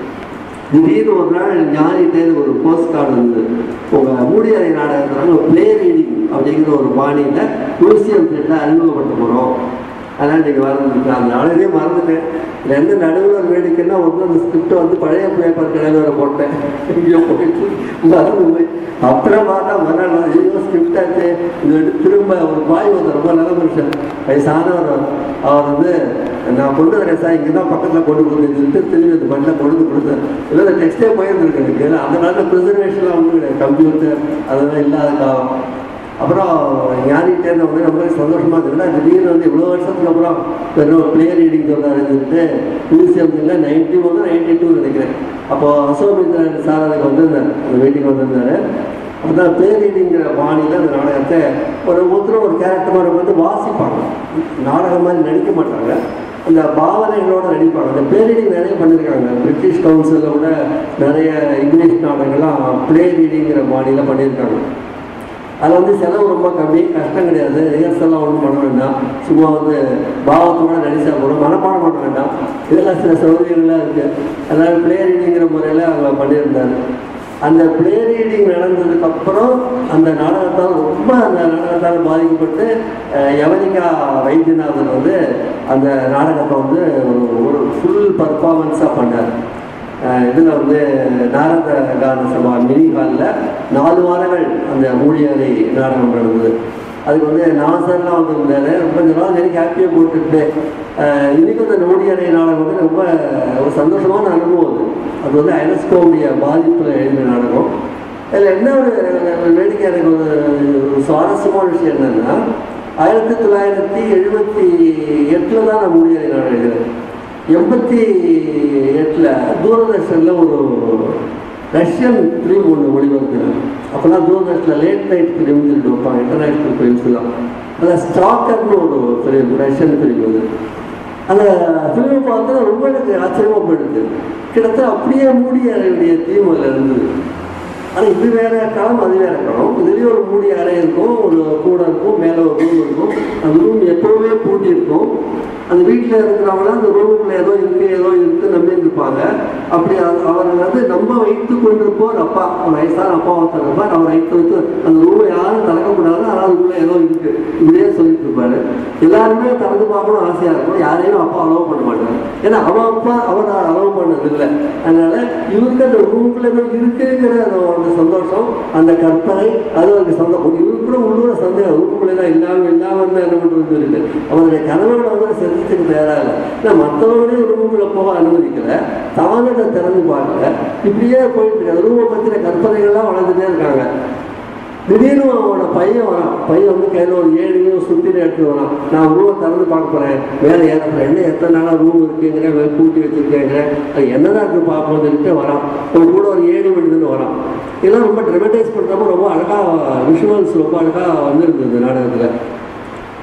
Speaker 1: திடீர்னு ஒரு நாள் ஞானிட்டேன்னு ஒரு போஸ்ட் கார்டு வந்தது உங்கள் மூடியறை நாடகத்தில் ஒரு பிளே ரீடிங் அப்படிங்கிற ஒரு பாணியில் மியூசியம் செட்டில் அறிமுகப்படுத்த போகிறோம் அதனால் நீங்கள் மறந்துட்டு அந்த நாளையே மறந்துட்டேன் ரெண்டு நடுவில் ஒரு வேடிக்கைன்னா ஒன்று அந்த ஸ்கிரிப்டை வந்து பழைய பேப்பர் கிழமையில போட்டேன் இங்கே போயிட்டு மறந்து போய் அப்புறம் பார்த்தா மறுநாள் ஐயோ ஸ்கிரிப்ட் ஆச்சு இது எடுத்து திரும்ப ஒரு பாய் வந்து ரொம்ப நல்ல மனுஷன் வயசானவர் அவர் வந்து நான் கொண்டு வரேன் சார் இங்கே தான் பக்கத்தில் கொண்டு கொடுத்துட்டு திரும்பி அந்த பண்ணில் கொண்டு வந்து கொடுத்தேன் இல்லை அந்த டெக்ஸ்டே போயிருந்துருக்கு எனக்கு ஏன்னா அந்த நாளில் ப்ரிசர்வேஷன்லாம் ஒன்றும் கிடையாது கம்ப்யூட்டர் அதெல்லாம் இல்லாத காலம் அப்புறம் ஞானிகிட்டே வந்து ரொம்ப சந்தோஷமா இருந்ததுன்னா திடீர்னு வந்து இவ்வளோ வருஷத்துக்கு அப்புறம் வெறும் பிளே ரீடிங் சொல்றாருன்ட்டு மியூசியம் இல்லை நைன்டி ஒன்று நைன்டி டூ நினைக்கிறேன் அப்போ அசோமித்ரன் சார் அதுக்கு வந்திருந்தார் அந்த மீட்டிங் வந்திருந்தாரு அதான் பிளே ரீடிங்கிற பாணியில் அந்த நாடகத்தை ஒரு ஒருத்தரும் ஒரு கேரக்டர் மாதிரி வந்து வாசிப்பாங்க நாடகம் மாதிரி நடிக்க மாட்டாங்க அந்த பாவனைகளோட நடிப்பாங்க அந்த பிளே ரீடிங் நிறைய பண்ணியிருக்காங்க பிரிட்டிஷ் கவுன்சிலில் கூட நிறைய இங்கிலீஷ் நாடகங்கள்லாம் பிளே ரீடிங்கிற பாணியில் பண்ணியிருக்காங்க அதில் வந்து செலவு ரொம்ப கம்மி கஷ்டம் கிடையாது ரிஹர்சல்லாம் ஒன்றும் பண்ண வேண்டாம் சும்மா வந்து பாவத்தோட நடிச்சா கூட மனப்பாடம் பண்ண வேண்டாம் இதெல்லாம் சில சௌகரியங்கள்லாம் இருக்குது அதனால் பிளே ரீடிங்கிற முறையில் அவங்க பண்ணியிருந்தாரு அந்த பிளே ரீடிங் நடந்ததுக்கு அப்புறம் அந்த நாடகத்தால் ரொம்ப அந்த நாடகத்தால் பாதிக்கப்பட்டு அஹ், யவனிகா வைத்தியநாதன் வந்து அந்த நாடகத்தை வந்து ஒரு- ஒரு ஃபுல் பர்ஃபார்மன்ஸாக பண்ணார் இதில் வந்து நாரத கான சபா மினி ஹாலில் நாலு வாரங்கள் அந்த மூலியரை நாடகம் நடந்தது அதுக்கு வந்து நாசர்லாம் வந்து இருந்தாரு கொஞ்ச நாள் எனக்கு ஹாப்பியாக போட்டுட்டு அஹ், இன்னைக்கு அந்த மூலியரை நாடகம் வந்து ரொம்ப ஒரு சந்தோஷமான அனுபவம் அது அது வந்து ஐனஸ்கோவுடைய பாதிப்பில் எழுதின நாடகம் இதில் என்ன ஒரு வேடிக்கை எனக்கு ஒரு ஒரு சுவாரஸ்யமான விஷயம் என்னன்னா ஆயிரத்தி தொள்ளாயிரத்தி எழுபத்தி எட்டில் தான் நான் மூலியரை நாடகம் எழுதுறேன் எண்பத்தி எட்டில் தூரதர்ஷனில் ஒரு ரஷ்யன் ஃபிலிம் ஒன்று ஒளிபரப்பினாங்க அப்போல்லாம் தூரதர்ஷனில் லேட் நைட் ஃபிலிம்னு சொல்லிட்டு வைப்பாங்க இன்டர்நேஷ்னல் ஃபிலிம்ஸ் எல்லாம் அதில் ஸ்டாக்கர்னு ஒரு ஃபிலிம் ரஷ்யன் ஃபிலிம் அது அந்த ஃபிலிம் பார்த்தா ரொம்ப எனக்கு ஆச்சரியமாக போயிடுது கிட்டத்தட்ட அப்படியே மூடி அறையுடைய தீம் அதில் இருந்தது ஆனால் இது வேற காலம் அது வேற காலம் இதுலேயும் ஒரு மூடி அறை இருக்கும் ஒரு கூடை இருக்கும் மேலே ஒரு ரூம் இருக்கும் அந்த ரூம் எப்பவுமே பூட்டி இருக்கும் அந்த வீட்டில் இருக்கிறவங்க அந்த ரூமுக்குள்ள ஏதோ இருக்கு ஏதோ இருக்கு நம்பி இருப்பாங்க அப்படி அவ- அவர் வந்து நம்ம வைத்து கொண்டிருப்போர் அப்பா ஒரு வயசான அப்பா ஒருத்தர் இருப்பார் அவர் வைத்து வைத்து அந்த ரூமை யாரும் திறக்கக்கூடாது ஆனால் அதுக்குள்ள ஏதோ இருக்கு இப்படியே சொல்லிட்டு இருப்பாரு எல்லாருமே திறந்து பார்க்கணும் ஆசையா இருக்கும் யாரையும் அப்பா அலோவ் பண்ண மாட்டாங்க ஏன்னா அவன் அப்பா அவன் அலோவ் பண்ணது இல்லை அதனால இவருக்கு அந்த ரூமுக்குள்ள ஏதோ இருக்குங்கிற அந்த ஒரு சந்தோஷம் அந்த கற்பனை அது அவருக்கு சந்தோஷம் இவருக்கு கூட உள்ளூர சந்தேகம் ரூமுக்குள்ள தான் இல்லாம இல்லாம இருந்தா என்ன பண்றது இருக்கு அவருடைய கனவுகளை வந்து செஞ்சுட்டு தயாரா இல்லை ஏன்னா மற்றவங்களையும் ரூமுக்குள்ள போக அனுமதிக்கல தானே அதை திறந்து பார்க்கல இப்படியே போயிட்டு இருக்கு அந்த ரூமை பத்தின கற்பனைகள்லாம் வளர்ந்துட்டே இருக்காங்க திடீர்னு அவனோட பையன் வரான் பையன் வந்து கையில் ஒரு ஏழையும் சுத்தின எடுத்து வரான் நான் ரூமை திறந்து பார்க்க போறேன் வேற ஏறப்ப என்ன எத்தனை நாளாக ரூம் இருக்குங்கிற வேற கூட்டி வச்சிருக்கேங்கிற அது என்னதான் இருக்கு பார்ப்போம்னுட்டு வரான் ஒரு கூட ஒரு ஏழு மனிதன் வரான் இதெல்லாம் ரொம்ப ட்ரெமடைஸ் பண்ணுறப்ப ரொம்ப அழகா விஷுவல்ஸ் ரொம்ப அழகா வந்திருந்தது நாடகத்தில்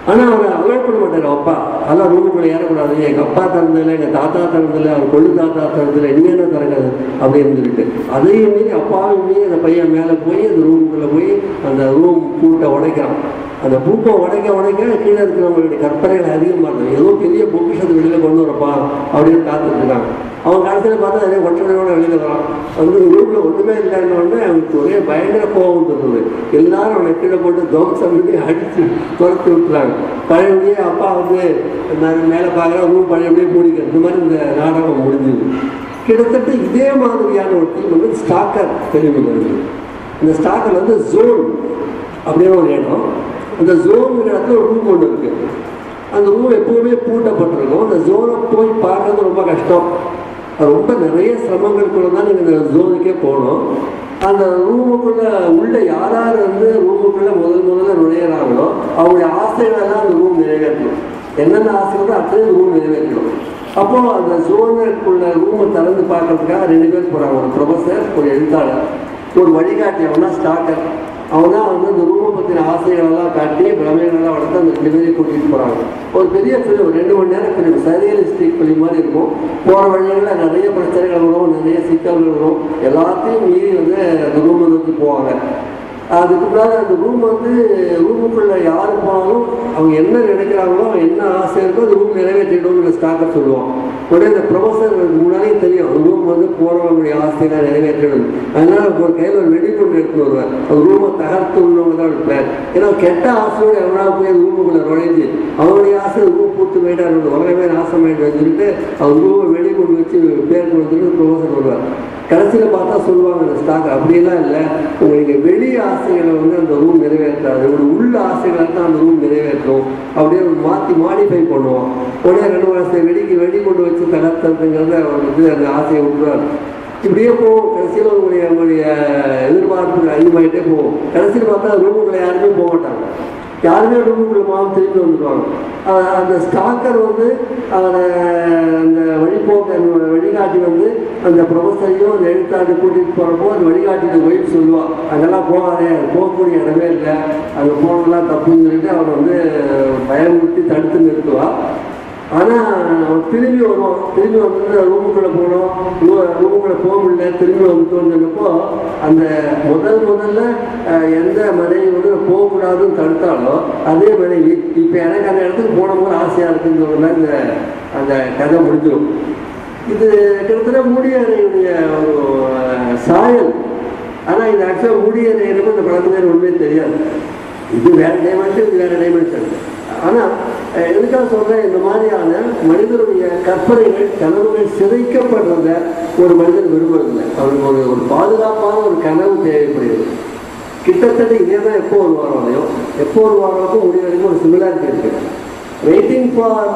Speaker 1: ஆனால் அவர் அலோவ் பண்ண மாட்டார் அப்பா அதெல்லாம் ரூமுக்குள்ளே ஏறக்கூடாது எங்கள் அப்பா திறந்ததில்லை எங்கள் தாத்தா திறந்ததில்லை அவர் கொள்ளு தாத்தா திறந்ததில்லை நீ என்ன திறக்காது அப்படின்னு சொல்லிட்டு அதையும் மீறி அப்பாவும் மீறி அந்த பையன் மேலே போய் அந்த ரூமுக்குள்ளே போய் அந்த ரூம் பூட்டை உடைக்கிறான் அந்த பூப்பை உடைக்க உடைக்க கீழே இருக்கிறவங்களுடைய கற்பனைகள் அதிகமாக ஏதோ பெரிய பொக்கிஷத்தை வெளியில் கொண்டு வரப்பா அப்படின்னு காத்துட்டு இருக்காங்க அவன் கடைசியில் பார்த்தா அதே ஒற்றனையோட வெளியில் வரான் வந்து ரூமில் ஒன்றுமே இல்லைன்னு உடனே அவனுக்கு ஒரே பயங்கர கோபம் இருந்தது எல்லாரும் அவனை கீழே போட்டு தோம்சம் பண்ணி அடித்து துரத்தி விட்டுறாங்க பழையபடியே அப்பா வந்து நான் மேலே பார்க்குற ரூம் பழையபடியே மூடிக்க இந்த மாதிரி இந்த நாடகம் முடிஞ்சுது கிட்டத்தட்ட இதே மாதிரியான ஒரு டீம் வந்து ஸ்டாக்கர் தெளிவு வருது இந்த ஸ்டாக்கர் வந்து ஜோன் அப்படின்னு ஒரு இடம் அந்த ஜோனுங்கிற இடத்துல ஒரு ரூம் ஒன்று இருக்குது அந்த ரூம் எப்பவுமே பூட்டப்பட்டிருக்கும் அந்த ஜோனை போய் பார்க்கறது ரொம்ப கஷ்டம் அது ரொம்ப நிறைய சிரமங்களுக்குள்ள தான் நீங்கள் இந்த ஜோனுக்கே போகணும் அந்த ரூமுக்குள்ள உள்ள யார் யார் வந்து ரூமுக்குள்ள முதல் முதல்ல நுழையிறாங்களோ அவங்களுடைய ஆசைகளெல்லாம் அந்த ரூம் நிறைவேற்றணும் என்னென்ன ஆசைகளோ அத்தனை ரூம் நிறைவேற்றணும் அப்போ அந்த ஜோனுக்குள்ள ரூமை திறந்து பார்க்கறதுக்காக ரெண்டு பேர் போகிறாங்க ஒரு ப்ரொஃபஸர் ஒரு எழுத்தாளர் ஒரு வழிகாட்டி அவனா ஸ்டாக்கர் அவன் தான் வந்து அந்த ரூமை பற்றின ஆசைகளெல்லாம் காட்டி பிரமைகளெல்லாம் வளர்த்து அந்த ரெண்டு பேரையும் கூட்டிகிட்டு போகிறாங்க ஒரு பெரிய ஃபிலிம் ரெண்டு மணி நேரம் ஃபிலிம் சரியலிஸ்டிக் ஃபிலிம் மாதிரி இருக்கும் போகிற வழிகளில் நிறைய பிரச்சனைகள் வரும் நிறைய சிக்கல்கள் வரும் எல்லாத்தையும் மீறி வந்து அந்த ரூம் வந்து போவாங்க அதுக்கு முன்னாடி அந்த ரூம் வந்து ரூமுக்குள்ள யார் போனாலும் அவங்க என்ன நினைக்கிறாங்களோ என்ன ஆசை இருக்கோ அந்த ரூம் நிறைவேற்றிடும்னு ஸ்டாக்கர் சொல்லுவோம் உடனே இந்த ப்ரொஃபஸர் முன்னாடியே தெரியும் அந்த ரூம் வந்து போகிறவங்களுடைய ஆசையெல்லாம் நிறைவேற்றிடும் அதனால ஒரு கையில் ஒரு வெடிகுண்டு எடுத்து வருவார் அந்த ரூமை தகர்த்து உள்ளவங்க தான் இருப்பார் ஏன்னா கெட்ட ஆசையோடு எவனா போய் அந்த ரூமுக்குள்ள நுழைஞ்சு அவனுடைய ஆசை ரூம் பூத்து போயிட்டார் உலகமே நாசமாயிட்டு சொல்லிட்டு அவர் ரூமை வெடிகுண்டு வச்சு பேர் கொடுத்துட்டு ப்ரொஃபஸர் வருவார் கடைசியில் பார்த்தா சொல்லுவாங்க அந்த ஸ்டாக் அப்படியெல்லாம் இல்லை உங்களுக்கு வெளி ஆசைகளை வந்து அந்த ரூம் நிறைவேற்றாது ஒரு உள்ள ஆசைகளை தான் அந்த ரூம் நிறைவேற்றும் அப்படியே ஒரு மாற்றி மாடிஃபை பண்ணுவோம் உடனே ரெண்டு மாதத்தை வெடிக்கு வெடி கொண்டு வச்சு தகர்த்துறதுங்கிறத அவர் வந்து அந்த ஆசையை விட்டுருவார் இப்படியே போகும் கடைசியில் உங்களுடைய உங்களுடைய எதிர்பார்ப்புகள் அதிகமாகிட்டே போகும் கடைசியில் பார்த்தா ரூமுக்குள்ள யாருமே போக மாட்டாங்க யாருமே ரூமுக்குள்ள மாவு திருப்பி வந்துடுவாங்க அஹ் அந்த ஸ்டாக்கர் வந்து அவரை அந்த வழிபோக்க வழிகாட்டி வந்து அந்த ப்ரொஃபஸரையும் அந்த எழுத்தாண்டு கூட்டிகிட்டு போகிறப்போ அந்த வழிகாட்டிட்டு ஒய்ஃப் சொல்லுவாள் அங்கெல்லாம் போகாதே போகக்கூடிய இடமே இல்லை அங்கே போனதெல்லாம் தப்புன்னு சொல்லிட்டு அவர் வந்து பயமுறுத்தி தடுத்து நிறுத்துவாள் ஆனால் அவன் திரும்பி வருவான் திரும்பி வந்து ரூமுக்குள்ளே போனோம் ரூமுக்குள்ளே போக முடியல திரும்பி வந்துட்டோம்னு சொன்னப்போ அந்த முதல் முதல்ல அஹ், எந்த மனைவி வந்து போகக்கூடாதுன்னு தடுத்தாலோ அதே மனைவி இப்போ எனக்கு அந்த இடத்துக்கு போன போது ஆசையாக இருக்குன்னு சொல்ல இந்த அந்த கதை முடிஞ்சிடும் இது கிட்டத்தட்ட மூடியறையுடைய ஒரு அஹ், சாயல் ஆனால் இது ஆக்சுவலாக மூடியறை எனக்கு இந்த படத்துக்கு உண்மையே தெரியாது இது வேற டைமென்ஷன் இது வேற டைமென்ஷன் ஆனால் எதுக்காக சொல்றேன் இந்த மாதிரியான மனிதனுடைய கற்பனைகள் கனவுகள் சிதைக்கப்படுறத ஒரு மனிதன் விரும்புறதில்லை அவனுக்கு ஒரு ஒரு பாதுகாப்பான ஒரு கனவு தேவைப்படுகிறது கிட்டத்தட்ட இதே தான் எப்போ ஒரு வாரம் அதையும் எப்போ ஒரு வாரத்துக்கும் முடிய வரைக்கும் ஒரு சிமிலாரிட்டி இருக்கு waiting for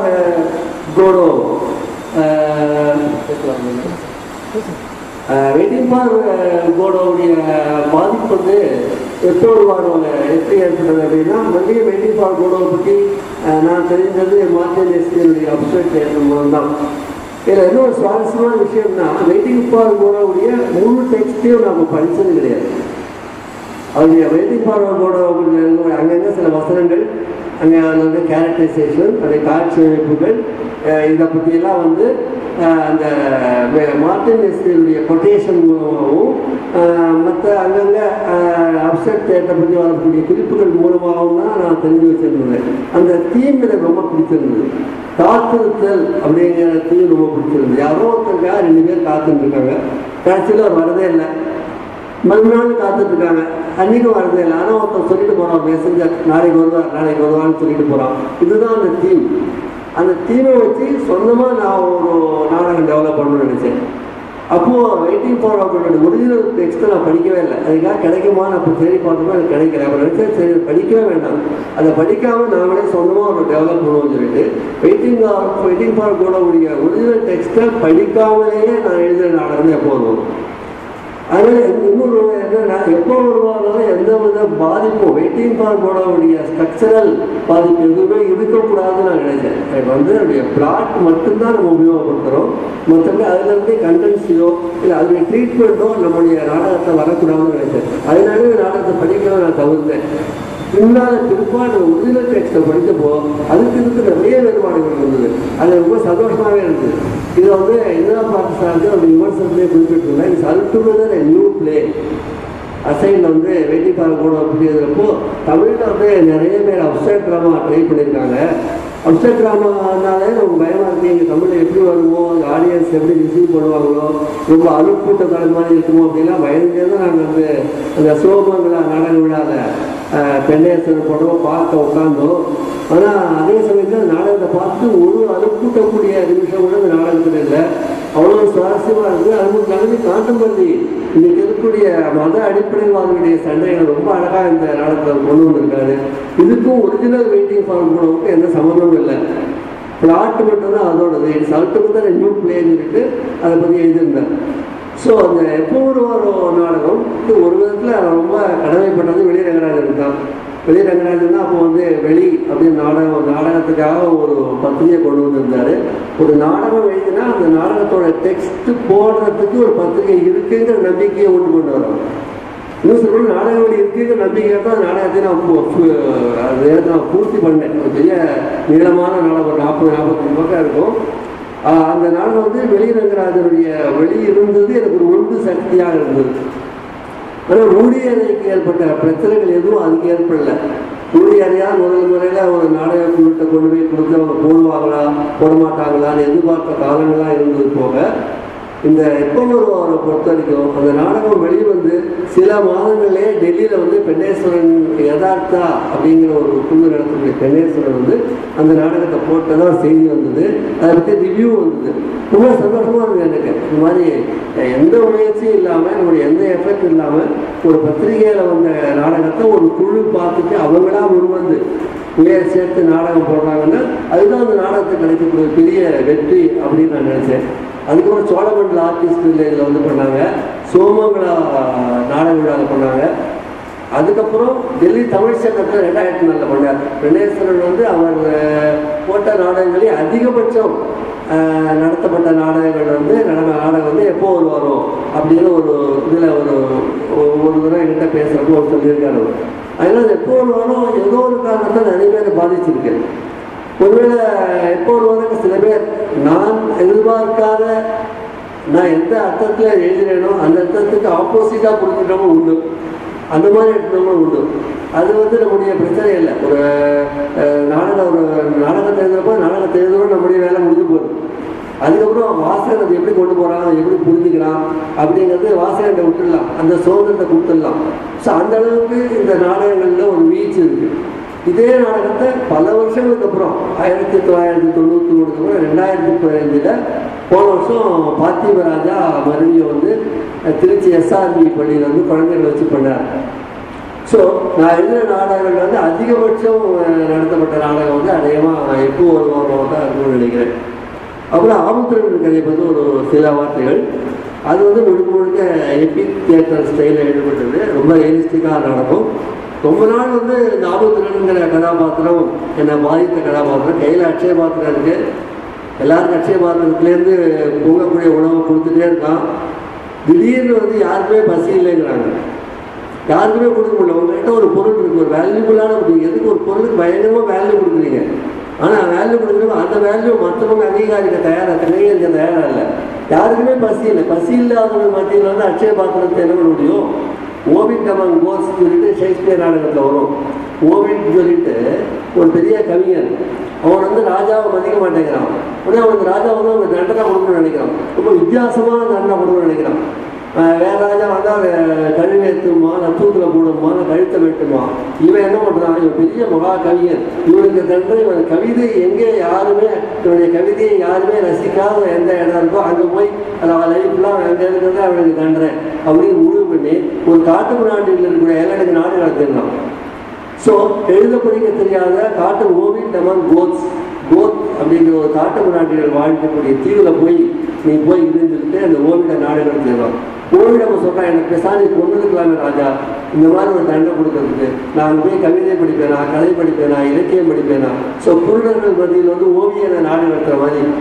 Speaker 1: Godot waiting for கோடோவுடைய பாதிப்பு வந்து எப்போ உருவாடுவாங்க எப்படி ஏற்பட்டது அப்படின்னா மறுபடியும் வெயிட்டிங் ஃபார் கோடோவை பற்றி அஹ், நான் தெரிஞ்சது மார்டின் எஸ்டியுடைய அப்செட் ஏற்றம் மூலம் தான் இதில் என்ன ஒரு சுவாரஸ்யமான விஷயம்னா வெயிட்டிங் ஃபார் கோடோவுடைய முழு டெக்ஸ்டையும் நம்ம படித்தது கிடையாது அவருடைய வெயிட்டிங் ஃபார் கோடோ அங்கங்கே சில வசனங்கள் அங்கே வந்து கேரக்டரைசேஷன் அந்த காட்சி அமைப்புகள் அஹ் இதை பற்றியெல்லாம் வந்து அஹ் அந்த வே- மார்டின் எஸ்டியுடைய கொட்டேஷன் மூலமாகவும் மற்ற அங்கங்கே அப்செட் தேட்டை பற்றி வரக்கூடிய குறிப்புகள் மூலமாகவும் தான் நான் தெரிஞ்சு வச்சிருந்தேன் அந்த தீம் எனக்கு ரொம்ப பிடிச்சிருந்தது காத்திருத்தல் அப்படிங்கிற தீம் ரொம்ப பிடிச்சிருந்தது யாரோ ஒருத்தருக்காக ரெண்டு பேர் காத்துட்டு இருக்காங்க கடைசியில் அவர் வரதே இல்லை மறுநாள் காத்துட்டு இருக்காங்க அன்னைக்கும் வரதே இல்லை ஆனால் ஒருத்தர் சொல்லிட்டு போறான் மெசஞ்சர் நாளைக்கு வருவார் நாளைக்கு வருவான்னு சொல்லிட்டு போறான் இதுதான் அந்த தீம் அந்த தீமை வச்சு சொந்தமா நான் ஒரு நாடகம் டெவலப் பண்ணணும்னு நினைச்சேன் அப்போ வெயிட்டிங் ஃபார் அவங்களோட ஒரிஜினல் டெக்ஸ்ட்டை நான் படிக்கவே இல்லை அதுக்காக கிடைக்குமா நான் இப்போ தேடி பார்த்தோம்னா எனக்கு கிடைக்கல அப்போ நினைச்சேன் சரி படிக்கவே வேண்டாம் அதை படிக்காம நாங்களே சொந்தமாக ஒரு டெவலப் பண்ணுவோம்னு சொல்லிட்டு வெயிட்டிங் வெயிட்டிங் ஃபார் கூட உடைய ஒரிஜினல் டெக்ஸ்ட்டை படிக்காமலேயே நான் எழுதுகிற நாடகம் எப்போ வரும் அதனால இன்னொரு என்னன்னா எப்போ உருவானாலும் எந்த வித பாதிப்பும் வெயிட்டிங் ஃபார் போடக்கூடிய ஸ்ட்ரக்சரல் பாதிப்பு எதுவுமே இருக்கக்கூடாதுன்னு நான் நினைச்சேன் எனக்கு வந்து அதோடைய பிளாட் மட்டும்தான் நம்ம உபயோகப்படுத்துகிறோம் மற்றபடி அதுலேருந்து கண்டென்ஸையோ இல்லை அதோடைய ட்ரீட்மெண்ட்டோ நம்முடைய நாடகத்தை வரக்கூடாதுன்னு நினைச்சேன் அதனால நாடகத்தை படிக்கவே நான் தவிர்த்தேன் பின்னால பிற்பாடு ஒரிஜினல் டெக்ஸ்ட்டை படித்தப்போ அதுக்கு இதுக்கு நிறைய வேறுபாடுகள் இருந்தது அது ரொம்ப சந்தோஷமாகவே இருந்தது இது வந்து இந்திரா பாகிஸ்தானுக்கு ஒரு விமர்சனத்திலே குறிப்பிட்டிருந்தேன் it's altogether a new play அசைனில் வந்து வேட்டிக்கார கூட அப்படிங்கிறப்போ தமிழில் வந்து நிறைய பேர் அப்சைட் ட்ராமா ட்ரை பண்ணியிருக்காங்க அப்சைட் ட்ராமானாலே நமக்கு பயமாக இருக்குது இங்கே தமிழில் எப்படி வருமோ ஆடியன்ஸ் எப்படி ரிசீவ் பண்ணுவாங்களோ ரொம்ப அலுப்பூட்ட கலை மாதிரி இருக்குமோ அப்படிலாம் பயந்தே தான் நாங்கள் வந்து அந்த சோமங்களா நாடக விழாவில் பெண்ணேசன் படம் பார்க்க உட்காந்தோம் ஆனால் அதே சமயத்தில் நாடகத்தை பார்த்து ஒரு அலுப்பூட்டக்கூடிய நிமிஷம் கூட அந்த நாடகத்தில் இல்லை அவ்வளோ சுவாரஸ்யமாக இருக்குது அது மட்டும் இல்லாமல் காண்டம்பள்ளி இன்னைக்கு இருக்கக்கூடிய மத அடிப்படைவாதிகளுடைய சண்டைகளை ரொம்ப அழகாக இந்த நாடகத்தில் கொண்டு வந்திருக்காரு இதுக்கும் ஒரிஜினல் வெயிட்டிங் ஃபார் கூடவுக்கும் எந்த சம்மந்தமும் இல்லை பிளாட் மட்டும் தான் அதோடது இட்ஸ் அல்டிமேட் தான் நியூ பிளேன்னு சொல்லிட்டு அதை பற்றி எழுதியிருந்தேன் ஸோ அந்த எப்போ ஒரு வாரம் நாடகம் இது ஒரு விதத்தில் ரொம்ப கடமைப்பட்டது வெளி ரங்கராஜன் தான் வெளி ரங்கராஜன் தான் அப்போ வந்து வெளி அப்படின்னு நாடகம் நாடகத்துக்காக ஒரு பத்திரிகை கொண்டு வந்திருந்தாரு ஒரு நாடகம் எழுதினா அந்த நாடகத்தோட டெக்ஸ்ட் போடுறதுக்கு ஒரு பத்திரிகை இருக்குங்கிற நம்பிக்கையை கொண்டு கொண்டு வரோம் இன்னும் சொல்ல நாடக வழி இருக்குங்கிற நம்பிக்கை தான் அந்த நாடகத்தை நான் பு- பு- அதை நான் பூர்த்தி பண்ணேன் ஒரு பெரிய நீளமான நாடகம் ஒரு நாற்பது நாற்பத்தஞ்சு பக்கம் இருக்கும் ஆஹ் அந்த நாடகம் வந்து வெளி ரங்கராஜனுடைய வெளி இருந்தது எனக்கு ஒரு உந்து சக்தியாக இருந்தது ஆனால் ஊழியரைக்கு ஏற்பட்ட பிரச்சனைகள் எதுவும் அதுக்கு ஏற்படல ஊழியரையா முதல் முறையில் ஒரு நாடக குழுட்ட கொண்டு போய் கொடுத்து அவங்க போடுவாங்களா போட மாட்டாங்களான்னு எதிர்பார்த்த காலங்களாக இருந்தது போக இந்த எப்பமருவாரை பொறுத்த வரைக்கும் அந்த நாடகம் வெளிவந்து சில மாதங்களே டெல்லியில் வந்து பெண்ணேஸ்வரன் யதார்த்தா அப்படிங்கிற ஒரு குழு நடத்தக்கூடிய பெண்ணேஸ்வரன் வந்து அந்த நாடகத்தை போட்டதா ஒரு செய்தி வந்தது அதை பற்றி ரிவ்யூ வந்தது ரொம்ப சந்தோஷமாக இருந்தது எனக்கு இந்த மாதிரி அஹ், எந்த முயற்சியும் இல்லாமல் நம்மளுடைய எந்த எஃபெக்ட் இல்லாமல் ஒரு பத்திரிகையில் வந்த நாடகத்தை ஒரு குழு பார்த்துட்டு அவங்களா முன்வந்து பேர் சேர்த்து நாடகம் போடுறாங்கன்னா அதுதான் அந்த நாடகத்துக்கு கிடைக்கக்கூடிய பெரிய வெற்றி அப்படின்னு நான் நினைச்சேன் அதுக்கப்புறம் சோழமண்டல ஆர்டிஸ்ட் இதில் வந்து பண்ணாங்க சோமங்களா நாடக விழாவில் பண்ணாங்க அதுக்கப்புறம் டெல்லி தமிழ் சங்கத்தில் ரெண்டாயிரத்தி நாலில் பண்ணார் கணேசரன் வந்து அவர் அஹ், போட்ட நாடகங்களே அதிகபட்சம் அஹ், நடத்தப்பட்ட நாடகங்கள் வந்து நடன நாடகம் வந்து எப்போ ஒரு வரும் அப்படின்னு ஒரு இதில் ஒரு ஒரு தடவை என்கிட்ட பேசுகிறப்போ ஒரு சொல்லியிருக்காரு அவர். அதனால எப்போ ஒரு வரும் ஏதோ ஒரு காரணத்தை நிறைய பேரை பாதிச்சிருக்கு ஒருவேளை எப்போ ஒரு வரைக்கும் சில பேர் நான் எதிர்பார்க்காத நான் எந்த அர்த்தத்தில் எழுதினேனோ அந்த அர்த்தத்துக்கு ஆப்போசிட்டாக புரிஞ்சுட்டவங்க உண்டு அந்த மாதிரி எடுத்தவங்களும் உண்டு அது வந்து நம்முடைய பிரச்சனை இல்லை ஒரு அஹ், நாடகம் ஒரு நாடகத்தை எழுதுறப்போ நாடகத்தை எழுதுறோம் நம்முடைய வேலை முடிஞ்சு போகுது அதுக்கப்புறம் வாசகன் அதை எப்படி கொண்டு போகிறான் அதை எப்படி புரிஞ்சுக்கிறான் அப்படிங்கிறது வாசகன்ட்ட விட்டுடலாம் அந்த சுதந்திரத்தை கொடுத்துடலாம் ஸோ அந்த அளவுக்கு இந்த நாடகங்களில் ஒரு வீச்சு இருக்குது இதே நாடகத்தை பல வருஷங்களுக்கு அப்புறம் ஆயிரத்தி தொள்ளாயிரத்தி தொண்ணூற்றி மூணுக்கு அப்புறம் ரெண்டாயிரத்தி பதினஞ்சில் போன வருஷம் பார்த்திபராஜா மறுபடியும் வந்து அஹ், திருச்சி எஸ்ஆர்பி பள்ளியில் வந்து குழந்தைகளை வச்சு பண்ணார் ஸோ நான் எழுதின நாடகங்கள் வந்து அதிகபட்சம் அஹ், நடத்தப்பட்ட நாடகம் வந்து அதிகமாக எப்போ ஒரு வாரம் தான் இருக்கும்னு நினைக்கிறேன் அப்புறம் ஆபத்துடன் கதை பற்றி ஒரு சில வார்த்தைகள் அது வந்து முழுக்க முழுக்க எபிக் தியேட்டர் ஸ்டைலில் எழுதப்பட்டது ரொம்ப ரியலிஸ்டிக்காக நடக்கும் ரொம்ப நாள் வந்து இந்த ஆபத்துடனுங்கிற கதாபாத்திரம் என்னை பாதித்த கதாபாத்திரம் கையில் அட்சய பாத்திரம் இருக்கு எல்லாருக்கும் அட்சய பாத்திரத்துலேருந்து பொங்கக்கூடிய உணவை கொடுத்துட்டே இருக்கான் திடீர்னு வந்து யாருக்குமே பசி இல்லைங்கிறாங்க யாருக்குமே கொடுக்க முடியல உங்கள்கிட்ட ஒரு பொருள் இருக்கு ஒரு வேல்யூபுளான நீங்கள் எதுக்கு ஒரு பொருளுக்கு பயங்கரமாக வேல்யூ கொடுக்குறீங்க ஆனால் வேல்யூ கொடுக்குறப்ப அந்த வேல்யூ மற்றவங்க அங்கீகாரிக்க தயாராக அங்கீகரிக்க தயாராக இல்லை யாருக்குமே பசி இல்லை பசி இல்லாதவங்க மத்தியில் வந்து அட்சய பாத்திரத்தை என்ன பண்ண முடியும் ஓவிட் கமன் கோஸ் சொல்லிட்டு ஷேக்ஸ்பியர் நாடகத்தில் வரும் ஓவிட் சொல்லிட்டு ஒரு பெரிய கவிஞர் அவன் வந்து ராஜாவை மதிக்க மாட்டேங்கிறான் உடனே அவனுக்கு ராஜா வந்து அவனுக்கு தண்டனை கொடுக்கணும்னு நினைக்கிறான் ரொம்ப வித்தியாசமான தண்டனை கொடுக்கணும்னு நினைக்கிறான் ஆஹ் வேற ராஜா வந்து அவன் கழுவி ஏற்றுமா நத்தூத்துல போடுமா கழுத்தை வெட்டுமா இவன் என்ன பண்றான் இவன் பெரிய மகா கவிஞர் இவனுக்கு தண்டனை இவன் கவிதை எங்கே யாருமே இவனுடைய கவிதையை யாருமே ரசிக்காத எந்த இடம் இருக்கோ அங்கே போய் அவன் லைஃப்லாம் அங்கே இருக்கிறது அவனுக்கு தண்டனை அப்படின்னு முடிவு பண்ணி ஒரு காட்டு நாட்டில் இருக்கக்கூடிய ஏழு நாடு நடத்திருந்தான் ஸோ எழுத படிக்க தெரியாத காட்டு ஓவின் டமன் கோத்ஸ் கோத் அப்படிங்கிற ஒரு காட்டு நாட்டிகள் வாழ்க்கக்கூடிய தீவில் போய் நீ போய் இருந்துட்டு அந்த ஓவிட நாடுகள் தேடும் ஓவிடம் சொல்கிறான் எனக்கு பெசாரி கொண்டுக்கலாமே ராஜா இந்த மாதிரி ஒரு தண்டை கொடுக்கறதுக்கு நான் அங்க போய் கவிதை படிப்பேனா கலை படிப்பேனா இலக்கியம் படிப்பேனா ஸோ குருடர்கள் மத்தியில் வந்து ஓவியனை நாடு நடத்துகிற மாதிரி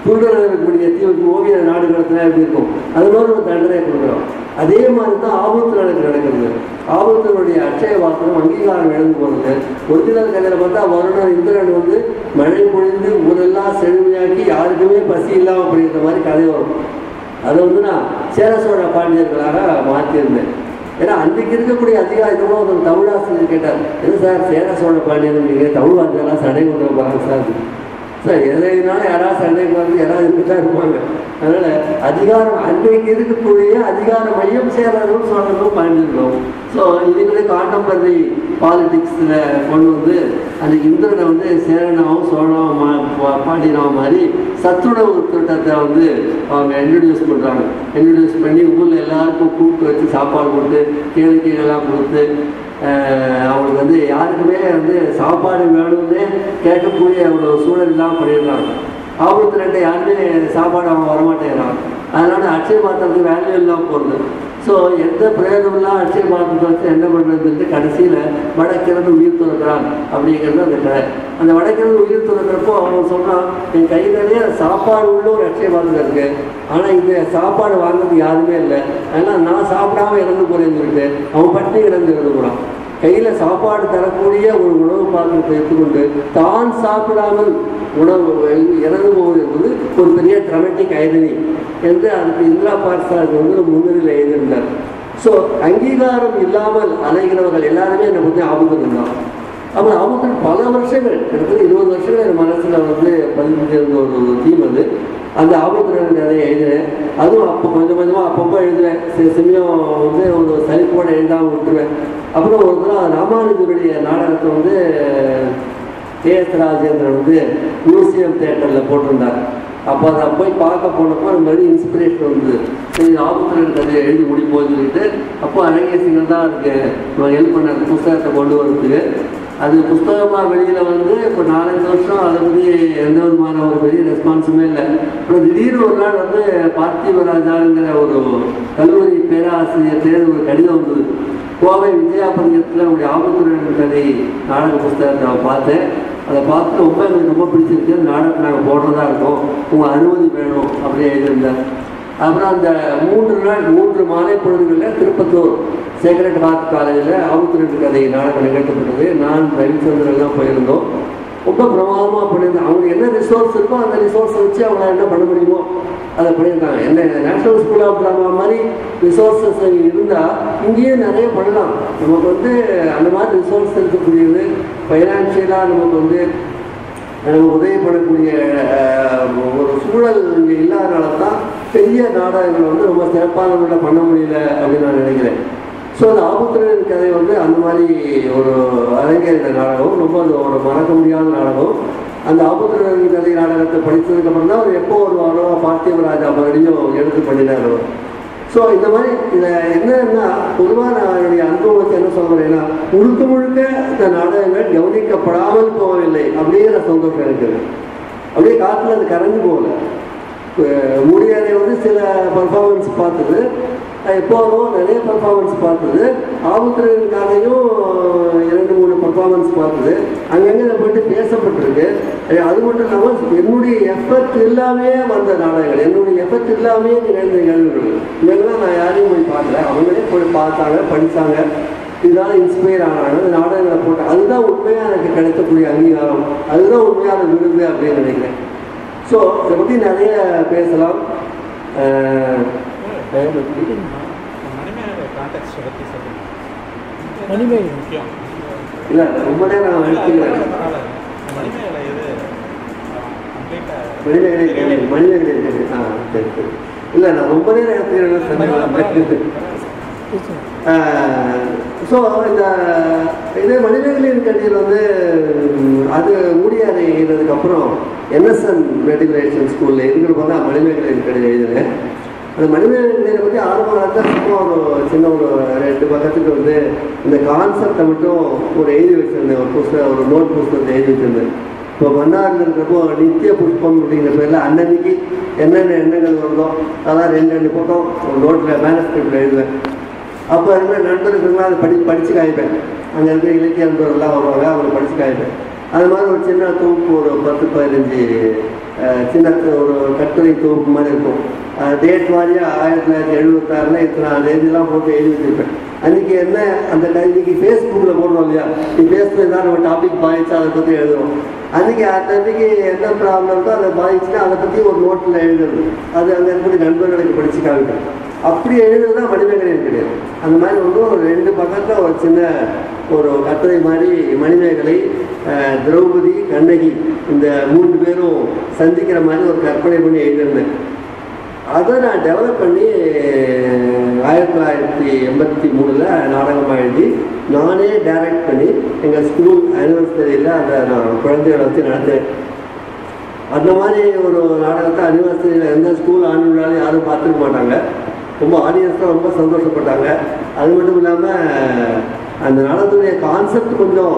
Speaker 1: துண்டர் இருக்கக்கூடிய தீவுக்கு ஓவிய நாடு கடத்தினா எப்படி இருக்கும் அது மாதிரி ஒரு தண்டனை கொடுக்குறோம் அதே மாதிரி தான் ஆபத்து நடக்கு நடக்கிறது ஆபத்தினுடைய அட்சய வாசனம் அங்கீகாரம் இழந்து போகிறது ஒரிஜினல் கதையில் பார்த்தா வருணன் இந்திரன் வந்து மழை பொழிந்து ஊரெல்லாம் செழுமையாக்கி யாருக்குமே பசி இல்லாமல் அப்படிங்கிற மாதிரி கதை வரும் அதை வந்து நான் சேர சோழ பாண்டியர்களாக மாற்றியிருந்தேன் ஏன்னா அன்றைக்கு இருக்கக்கூடிய அதிகாரத்தோட ஒரு தமிழாசிரியர் கேட்டார் என்ன சார் சேர சோழ பாண்டியன் நீங்கள் தமிழ் வார்த்தையெல்லாம் சண்டை கொண்டு போகிறாங்க சார் சார் எதைனாலும் யாராவது சண்டை பார்த்து யாராவது இருந்துதான் இருப்பாங்க அதனால அதிகாரம் அன்றைக்கு இருக்கக்கூடிய அதிகார மையம் சேரணும் சொல்லணும் பாண்டியிருக்கோம் ஸோ இதுங்களே காண்டம்பரரி பாலிடிக்ஸில் கொண்டு வந்து அந்த இந்திரனை வந்து சேரனாவும் சோழனாவும் மா பா- பாண்டியனாவும் மாதிரி சத்துணவு திட்டத்தை வந்து அவங்க இன்ட்ரடியூஸ் பண்ணுறாங்க இன்ட்ரடியூஸ் பண்ணி ஊரில் எல்லாருக்கும் கூப்பிட்டு வச்சு சாப்பாடு கொடுத்து கேளிக்கைகள்லாம் கொடுத்து ஆஹ் அவங்களுக்கு வந்து யாருக்குமே வந்து சாப்பாடு வேணும்னு கேட்கக்கூடிய ஒரு சூழல் இல்லாமல் பண்ணிடுறாங்க ஆபத்து ரெண்டு யாருமே சாப்பாடு அவங்க வரமாட்டேங்கிறாங்க அதனால அட்சய பாத்திரத்துக்கு வேல்யூ இல்லாமல் போகிறது ஸோ எந்த பிரயோஜனம்லாம் அட்சய பாத்திரத்தை வச்சு என்ன பண்ணுறதுன்ட்டு கடைசியில் வடக்கிழந்து உயிர் துறக்கிறான் அப்படிங்கிறது அந்த கதை அந்த வடக்கிழந்து உயிர் துறக்கிறப்போ அவன் சொன்னான் என் கை நிறைய சாப்பாடு உள்ள ஒரு அட்சய பாத்திரம் இருக்கு ஆனால் இந்த சாப்பாடு வாங்குறதுக்கு யாருமே இல்லை அதனால் நான் சாப்பிடாம இறந்து போறேன்னு சொல்லிட்டு அவன் பட்டினி கிடந்து இறந்து போகிறான் கையில் சாப்பாடு தரக்கூடிய ஒரு உணவு பாத்திரத்தை எடுத்துக்கொண்டு தான் சாப்பிடாமல் உணவு இறந்து போவது என்பது ஒரு பெரிய ட்ரமெட்டிக் ஐதனி என்று அதுக்கு இந்திரா பார்சாருக்கு வந்து ஒரு முன்னுரையில் எழுதியிருந்தார் ஸோ அங்கீகாரம் இல்லாமல் அலைகிறவர்கள் எல்லாருமே என்னை பற்றி ஆபத்து இருந்தான் அப்புறம் ஆபத்தில் பல வருஷங்கள் கிட்டத்தட்ட இருபது வருஷங்கள் என் மனசில் வந்து பதிஞ்சிருந்த ஒரு தீம் அது அந்த ஆபத்து நிறைய எழுதினேன் அதுவும் அப்போ கொஞ்சம் கொஞ்சமாக அப்பப்போ எழுதுவேன் சில சமயம் வந்து ஒரு சலிப்போட எழுதாமல் விட்டுருவேன் அப்புறம் ஒரு தடவை ராமானுஜருடைய நாடகத்தை வந்து கே எஸ் ராஜேந்திரன் வந்து மியூசியம் தேட்டரில் போட்டிருந்தார் அப்போ அதை போய் பார்க்க போனப்போ அந்த மாதிரி இன்ஸ்பிரேஷன் வந்தது சரி ஆபத்தில் கதையை எழுதி முடிப்போம்னு சொல்லிட்டு அப்போ அழகிய சிங்கர் தான் அதுக்கு ஹெல்ப் பண்ணார் புஸ்தகத்தை கொண்டு வரதுக்கு அது புஸ்தகமாக வெளியில் வந்து இப்போ நாலஞ்சு வருஷம் அதை பற்றி எந்த விதமான ஒரு பெரிய ரெஸ்பான்ஸுமே இல்லை அப்புறம் திடீர்னு ஒரு நாள் வந்து பார்த்திபராஜாங்கிற ஒரு கல்லூரி பேராசிரியர் தேர்வு ஒரு கடிதம் வந்தது கோவை விஜயாபதியத்தில் உங்களுடைய ஆபத்துடன் கதை நாடக புஸ்தகத்தை நான் பார்த்தேன் அதை பார்த்து ரொம்ப எனக்கு ரொம்ப பிடிச்சிருக்கு அந்த நாடகத்தை நாங்கள் போடுறதா இருக்கோம் உங்கள் அனுமதி வேணும் அப்படியே எழுதியிருந்தேன் அப்புறம் அந்த மூன்று நாள் மூன்று மாலை பொழுதுகளில் திருப்பத்தூர் சேக்ரட் ஹார்ட் காலேஜில் ஆபத்துடன் கதை நாடகம் நிகழ்த்தப்பட்டது நான் ரவிச்சந்திரன் எல்லாம் போயிருந்தோம் ரொம்ப பிரமாதமாக பண்ணியிருந்தேன் அவங்க என்ன ரிசோர்ஸ் இருக்கோ அந்த ரிசோர்ஸை வச்சு அவங்க என்ன பண்ண முடியுமோ அதை பண்ணியிருக்காங்க என்ன நேஷனல் ஸ்கூல் ஆஃப் ட்ராமா மாதிரி ரிசோர்ஸஸ் இருந்தால் இங்கேயே நிறைய பண்ணலாம் நமக்கு வந்து அந்த மாதிரி ரிசோர்ஸ் இருக்கக்கூடியது ஃபைனான்ஷியலாக நமக்கு வந்து நமக்கு உதவி பண்ணக்கூடிய அஹ், ஒரு சூழல் இங்கே இல்லாதனால தான் பெரிய நாடகங்கள் வந்து ரொம்ப சிறப்பான முறையில் பண்ண முடியல அப்படின்னு நான் நினைக்கிறேன் ஸோ அந்த ஆபத்துடன் கதை வந்து அந்த மாதிரி ஒரு அரங்கேறின நாடகம் ரொம்ப அது ஒரு மறக்க முடியாத நாடகம் அந்த ஆபத்துடன் கதை நாடகத்தை படித்ததுக்கப்புறம் தான் அவர் எப்போ வருவாரோ பார்த்திபராஜா மறுபடியும் எடுத்து பண்ணினார் அவர் ஸோ இந்த மாதிரி இதில் என்னன்னா பொதுவாக நான் என்னுடைய அனுபவத்தை என்ன சொல்கிறேன்னா முழுக்க முழுக்க இந்த நாடகங்கள் கவனிக்கப்படாமல் போகவில்லை அப்படிங்கிற சந்தோஷம் எனக்கு அப்படியே காற்றுல அது கரைஞ்சு போகல முடியாதை வந்து சில பர்ஃபார்மன்ஸ் பார்த்தது எப்போதும் நிறைய பர்ஃபார்மன்ஸ் பார்த்தது ஆபத்திரின் கதையும் இரண்டு மூணு பர்ஃபார்மன்ஸ் பார்த்தது அங்கங்கே இதை போயிட்டு பேசப்பட்டிருக்கு அஹ் அது மட்டும் இல்லாமல் என்னுடைய எஃபர்ட் இல்லாமே வந்த நாடகங்கள் என்னுடைய எஃபர்ட் இல்லாமே நிகழ்ந்த நிகழ்வுகள் இதெல்லாம் நான் யாரையும் போய் பார்க்கல அவங்களே போய் பார்த்தாங்க படித்தாங்க இதனால இன்ஸ்பயர் ஆனாங்க இந்த நாடகங்களை போட்டேன் அதுதான் உண்மையாக எனக்கு கிடைக்கக்கூடிய அங்கீகாரம் அதுதான் உண்மையான விருது அப்படின்னு நினைக்கிறேன் ஸோ இதை பற்றி நிறைய பேசலாம் அஹ், time எப்படி?
Speaker 2: மணிமேகலை கான்டெக்ட் பற்றி சொல்லுங்க
Speaker 3: மணிமேகலை.
Speaker 2: முக்கியம்
Speaker 1: இல்லை ரொம்ப நேரம் எடுத்துக்கிறேன்
Speaker 2: மணிமேகலை இது கம்ப்ளீட்டாக
Speaker 1: மனிதர்களே கேள்வி மனிதர்களே கேள்வி ஆ சரி சரி இல்லை நான் ரொம்ப நேரம் எடுத்துக்கிறேன் ஸோ இந்த இதே மனிதர்களின் கட்சியில் வந்து ம், அது முடியாது எழுதுனதுக்கப்புறம் என்எஸ்என் மெட்ரிகுலேஷன் ஸ்கூலில் இருக்கிற பார்த்தா மணிமேகலையின் கடிதம் எழுதினேன் அந்த மணிமேகலையை பற்றி ஆரம்பமாக தான் சும்மா ஒரு சின்ன ஒரு ரெண்டு பக்கத்துக்கு வந்து இந்த கான்செப்டை மட்டும் ஒரு எழுதி வச்சிருந்தேன் ஒரு புஸ்தகம் ஒரு நோட் புஸ்தகத்தை எழுதி வச்சிருந்தேன் இப்போ மன்னாரில் இருக்கிறப்போ நித்திய புஷ்பம் அப்படிங்கிற பேரில் அன்னன்னைக்கு என்னென்ன எண்ணங்கள் வருதோ அதான் ரெண்டு ரெண்டு பக்கம் ஒரு நோட்டில் மேனஸ்கிரிப்டில் எழுதுவேன் அப்போ இருக்கிற நண்பர்களுக்கெல்லாம் அதை படி படித்து காய்ப்பேன் அங்கே இருக்கிற இலக்கிய நண்பர்கள்லாம் வருவாங்க அவங்க படித்து காய்ப்பேன் அது மாதிரி ஒரு சின்ன தொகுப்பு ஒரு பத்து பதினஞ்சு அஹ், சின்ன ஒரு கட்டுரை தொகுப்பு மாதிரி இருக்கும் டேட் வாரியாக ஆயிரத்தி தொள்ளாயிரத்தி எழுபத்தாறில் இத்தனை தேதியெல்லாம் போட்டு எழுதி வச்சிருப்பேன் அன்றைக்கி என்ன அந்த க- இன்னைக்கு ஃபேஸ்புக்கில் போடுறோம் இல்லையா நீ ஃபேஸ்புக்கில் தான் நம்ம டாபிக் பாதிச்சா அதை பற்றி எழுதுறோம் அன்றைக்கி அன்றைக்கு என்ன ப்ராப்ளம் இருக்கோ அதை பாதிச்சுன்னா அதை பற்றி ஒரு நோட்டில் எழுதுறது அது அங்கே இருக்கக்கூடிய நண்பர்களுக்கு படித்து காமிக்கிறேன் அப்படி எழுதுறது தான் மணிமேகலையும் கிடையாது அந்த மாதிரி வந்து ஒரு ரெண்டு பக்கத்தில் ஒரு சின்ன ஒரு கட்டுரை மாதிரி மணிமேகலை அஹ், திரௌபதி கண்ணகி இந்த மூன்று பேரும் சந்திக்கிற மாதிரி ஒரு கற்பனை பண்ணி எழுதியிருந்தேன் அதை நான் டெவலப் பண்ணி ஆயிரத்தி தொள்ளாயிரத்தி எண்பத்தி மூணில் நாடகமாக எழுதி நானே டைரக்ட் பண்ணி எங்கள் ஸ்கூல் அனிவர்சரியில் அதை நான் குழந்தைகளை வச்சு நடத்துகிறேன் அந்த மாதிரி ஒரு நாடகத்தை அனிவர்சரியில் எந்த ஸ்கூல் ஆண்டு விழாலும் யாரும் பார்த்துக்க மாட்டாங்க ரொம்ப ஆடியன்ஸ் தான் ரொம்ப சந்தோஷப்பட்டாங்க அது மட்டும் இல்லாமல் அந்த நாடகத்துடைய கான்செப்ட் கொஞ்சம்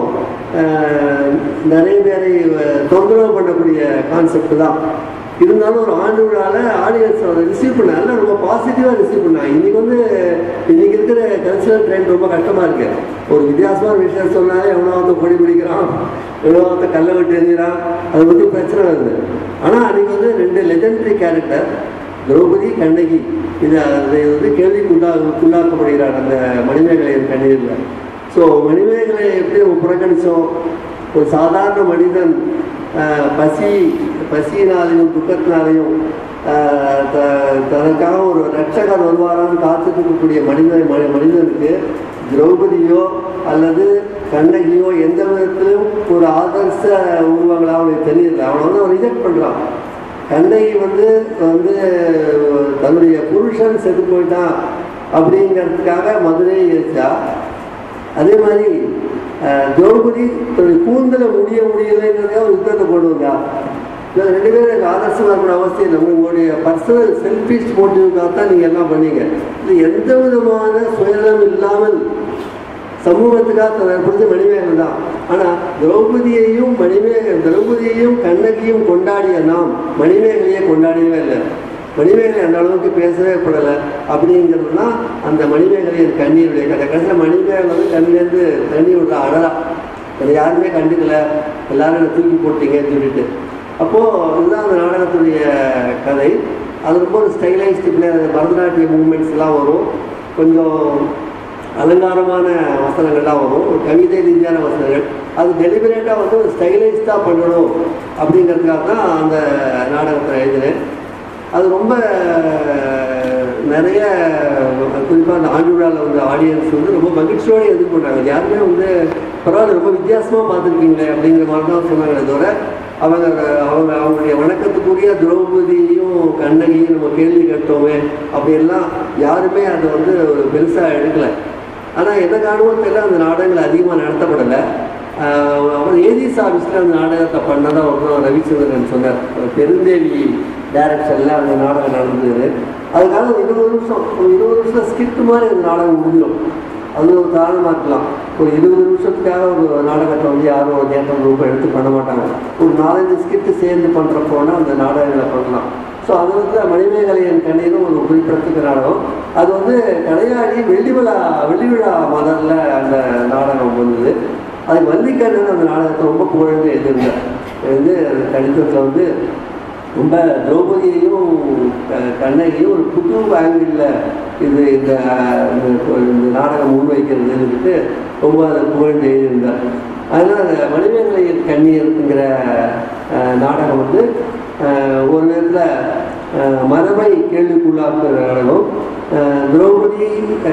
Speaker 1: அஹ், நிறைய பேரை அஹ், தொந்தரவு பண்ணக்கூடிய கான்செப்ட் தான் இருந்தாலும் ஒரு ஆண்டு விழாவில் ஆடியன்ஸ் அதை ரிசீவ் பண்ணாங்க ரொம்ப பாசிட்டிவாக ரிசீவ் பண்ணாங்க இன்னைக்கு வந்து இன்னைக்கு இருக்கிற கல்ச்சரல் ட்ரெண்ட் ரொம்ப கஷ்டமாக இருக்கு ஒரு வித்தியாசமான விஷயம் சொன்னாலே எவ்வளோ ஒருத்தன் கொடி பிடிக்கிறான் எவ்வளோ ஒருத்தன் கல்லை விட்டு எறிகிறான் அதை பற்றி பிரச்சனை வருது ஆனால் அன்னைக்கு வந்து ரெண்டு லெஜெண்டரி கேரக்டர் திரௌபதி கண்ணகி இது அதை வந்து கேள்விக்குள்ளா உள்ளாக்கப்படுகிறார் அந்த மணிமேகலையின் கண்ணீரில் ஸோ மணிமேகலை எப்படி நம்ம புறக்கணித்தோம் ஒரு சாதாரண மனிதன் ஆஹ், பசி பசியினாலையும் துக்கத்தினாலையும் ஆஹ், த- தனக்காக ஒரு ரட்சகர் வருவாரான்னு காத்துட்டு இருக்கக்கூடிய மனிதன் மனி- மனிதனுக்கு திரௌபதியோ அல்லது கண்ணகியோ எந்த விதத்திலும் ஒரு ஆதர்ச உருவங்களாக அவனுக்கு தெரியல அவனை வந்து அவன் ரிஜெக்ட் பண்ணுறான் கண்ணகி வந்து வந்து தன்னுடைய புருஷன் செத்து போயிட்டான் அப்படிங்கிறதுக்காக மதுரையை எரிச்சா அதே மாதிரி அஹ், திரௌபதி தன்னுடைய கூந்தலை முடிய முடியலைங்கிறதுக்காக ஒரு யுத்தத்தை கொண்டு வந்தா இல்லை ரெண்டு பேரும் எனக்கு ஆதர்சமாக இருக்கணும் அவசியம் இல்லை உங்களுடைய பர்சனல் செல்ஃபிஷ் மோட்டிவுக்காக தான் நீங்கள் எல்லாம் பண்ணீங்க இது எந்த விதமான சுயநலம் இல்லாமல் சமூகத்துக்காக தன்னை பிடிச்ச மணிமேகலை தான் ஆனால் திரௌபதியையும் மணிமேக திரௌபதியையும் கண்ணகியும் கொண்டாடிய நாம் மணிமேகலையை கொண்டாடியவே இல்லை மணிமேகலை அந்த அளவுக்கு பேசவே படலை அப்படிங்கிறது தான் அந்த மணிமேகலையின் கண்ணீருடைய கதை கடைசியில் மணிமேகலை வந்து கண்ணிலேருந்து தண்ணி விடுற அழகா என்னை யாருமே கண்டுக்கல எல்லாரும் என்னை தூக்கி போட்டீங்கன்னு சொல்லிட்டு அப்போது இதுதான் அந்த நாடகத்துடைய கதை அது ரொம்ப ஒரு ஸ்டைலைஸ்டு பிள்ளை பரதநாட்டிய மூமெண்ட்ஸ் எல்லாம் வரும் கொஞ்சம் அலங்காரமான வசனங்கள்லாம் வரும் ஒரு கவிதை ரீதியான வசனங்கள் அது டெலிபரேட்டாக வந்து ஒரு ஸ்டைலைஸ்டாக பண்ணணும் அப்படிங்கிறதுக்காக தான் அந்த நாடகத்தை எழுதினேன் அது ரொம்ப நிறைய குறிப்பாக அந்த ஆண்டு விழாவில் வந்து ஆடியன்ஸ் வந்து ரொம்ப மகிழ்ச்சியோடு எதிர்கொண்டாங்க யாருமே வந்து பரவாயில்ல ரொம்ப வித்தியாசமாக பார்த்துருக்கீங்களே அப்படிங்கிற மாதிரி தான் சொன்னாங்களே தவிர அவங்க அவங்க அவங்களுடைய வணக்கத்துக்குரிய திரௌபதியும் கண்ணகியும் நம்ம கேள்வி கேட்டோமே அப்படியெல்லாம் யாருமே அதை வந்து ஒரு பெருசாக எடுக்கலை ஆனால் என்ன காரணமும் தெரியல அந்த நாடகங்கள் அதிகமாக நடத்தப்படலை ஆஹ் அப்புறம் ஏஜிஎஸ் ஆஃபீஸில் அந்த நாடகத்தை பண்ணதா ஒரு ரவிச்சந்திரன் சொன்னார் ஒரு பெருந்தேவி டைரக்ஷனில் அந்த நாடகம் நடந்தது அதுக்காக ஒரு இருபது நிமிஷம் ஒரு இருபது நிமிஷம் ஸ்கிரிப்ட் மாதிரி அந்த நாடகம் முடிஞ்சிடும் அது ஒரு காரணமாக இருக்கலாம் ஒரு இருபது நிமிஷத்துக்காக ஒரு நாடகத்தை வந்து யாரும் ஒரு நேரம் ரூபாய் எடுத்து பண்ண மாட்டாங்க ஒரு நாலஞ்சு ஸ்கிரிப்ட் சேர்ந்து பண்ணுறப்போனா அந்த நாடகங்களை பண்ணலாம் ஸோ அது வந்து மணிமேகலையின் கண்ணீரும் ஒரு குறிப்பிடத்தக்க நாடகம் அது வந்து கலையாடி வெள்ளி விழா வெள்ளி விழா மலரில் அந்த நாடகம் வந்தது அதுக்கு வள்ளிக்கண்ணன் அந்த நாடகத்தை ரொம்ப புகழ்ந்து எழுதியிருந்தார் வந்து அந்த கடிதத்தில் வந்து ரொம்ப திரௌபதியையும் க- கண்ணகியும் ஒரு புது ஆங்கிளில் இது இந்த இந்த- இந்த நாடகம் முன்வைக்கிறதுன்னு சொல்லிட்டு ரொம்ப அதை புகழ்ந்து எழுதியிருந்தார் அதனால் அந்த மணிமேகலையின் கண்ணீர்ங்கிற அஹ், நாடகம் வந்து அஹ், ஒரு விதத்தில் மரபை கேள்விக்குள்ளாக்குற நாடகம் அஹ், திரௌபதி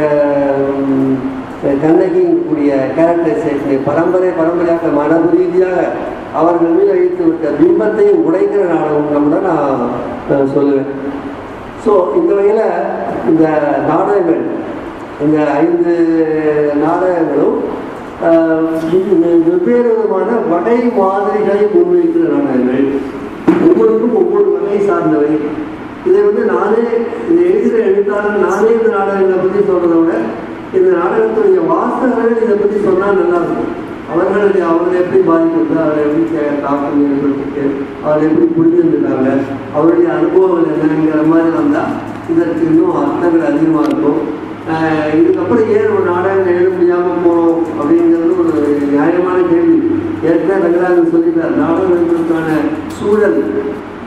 Speaker 1: அஹ், கண்ணகி கூடிய கேரக்டரைசேஷனை பரம்பரை பரம்பரையாக மரபு ரீதியாக அவர்கள் மீது வைத்து விட்ட பிம்பத்தையும் உடைக்கிற நாடகம் கூட நான் அஹ், சொல்லுவேன் ஸோ இந்த வகையில் இந்த நாடகங்கள் இந்த ஐந்து நாடகங்களும் ஆஹ், வெ- வெவ்வேறு விதமான வகை மாதிரிகளை முன்வைக்கிற நாடகங்கள் ஒவ்வொருக்கும் ஒவ்வொரு வகை சார்ந்தவை இதை வந்து நானே இதை எழுதுகிற எழுத்தாளர் நானே இந்த நாடகங்களை பற்றி சொல்றதை விட இந்த நாடகத்துடைய வாசகர்கள் இதை பற்றி சொன்னால் நல்லா இருக்கும் அவர்களுடைய அவர்கள் எப்படி பாதிக்கிறது அவரை எப்படி கே- தாக்கம் ஏற்படுத்திட்டு அவரை எப்படி புரிஞ்சுருக்காங்க அவருடைய அனுபவங்கள் என்னங்கிற மாதிரி வந்தால் இதற்கு இன்னும் அர்த்தங்கள் அதிகமாக இருக்கும் ஆஹ் இதுக்கப்புறம் ஏன் ஒரு நாடகம் எழுத முடியாமல் போனோம் அப்படிங்கிறது ஒரு நியாயமான கேள்வி ஏற்கனவே ரங்கராஜன் சொல்லிட்டார் நாடகம் எழுதுறதுக்கான சூழல்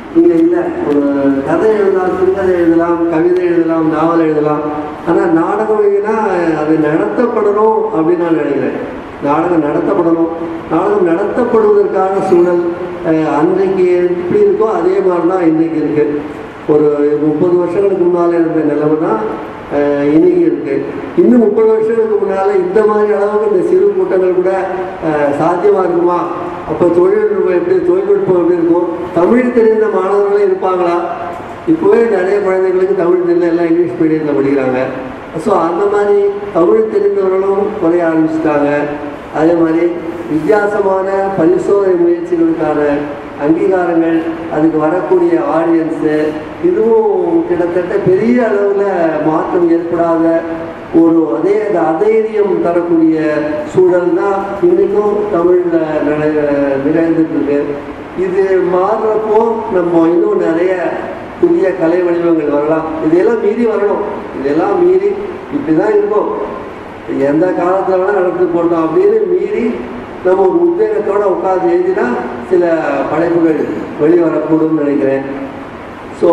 Speaker 1: இங்கே இல்லை ஒரு கதை எழுதலாம் சிறுகதை எழுதலாம் கவிதை எழுதலாம் நாவல் எழுதலாம் ஆனால் நாடகம் எழுதினா அது நடத்தப்படணும் அப்படின்னு நான் நினைக்கிறேன் நாடகம் நடத்தப்படணும் நாடகம் நடத்தப்படுவதற்கான சூழல் அஹ், அன்றைக்கு எப்படி இருக்கோ அதே மாதிரி தான் இன்றைக்கு இருக்குது ஒரு முப்பது வருஷங்களுக்கு முன்னால் இருந்த நிலைமை தான் அஹ், இன்னைக்கு இருக்கு இன்னும் முப்பது வருஷங்களுக்கு முன்னால் இந்த மாதிரி அளவுக்கு இந்த சிறு கூட்டங்கள் கூட அஹ், சாத்தியமா இருக்குமா அப்போ தொழில்நுட்பம் எப்படி தொழில்நுட்பம் எப்படி இருக்கும் தமிழ் தெரிந்த மாணவர்களும் இருப்பாங்களா இப்போவே நிறைய குழந்தைங்களுக்கு தமிழ் தெரியல எல்லாம் இங்கிலீஷ் மீடியத்தில் படிக்கிறாங்க ஸோ அந்த மாதிரி தமிழ் தெரிந்தவர்களும் குறைய ஆரம்பிச்சிட்டாங்க அதே மாதிரி வித்தியாசமான பரிசோதனை முயற்சிகளுக்கான அங்கீகாரங்கள் அதுக்கு வரக்கூடிய ஆடியன்ஸு இதுவும் கிட்டத்தட்ட பெரிய அளவில் மாற்றம் ஏற்படாத ஒரு அதே அந்த அதைரியம் தரக்கூடிய சூழல் தான் இன்றைக்கும் தமிழில் நிலை நிகழ்ந்துட்டு இருக்கு இது மாறுறப்போ நம்ம இன்னும் நிறைய புதிய கலை வடிவங்கள் வரலாம் இதையெல்லாம் மீறி வரணும் இதெல்லாம் மீறி இப்படி தான் இருக்கும் எந்த காலத்தில் வேணால் நடந்து போட்டோம் அப்படின்னு மீறி நம்ம ஒரு உத்வேகத்தோட உட்கார்ந்து எழுதினா சில படைப்புகள் வெளிவரக்கூடும்னு நினைக்கிறேன் ஸோ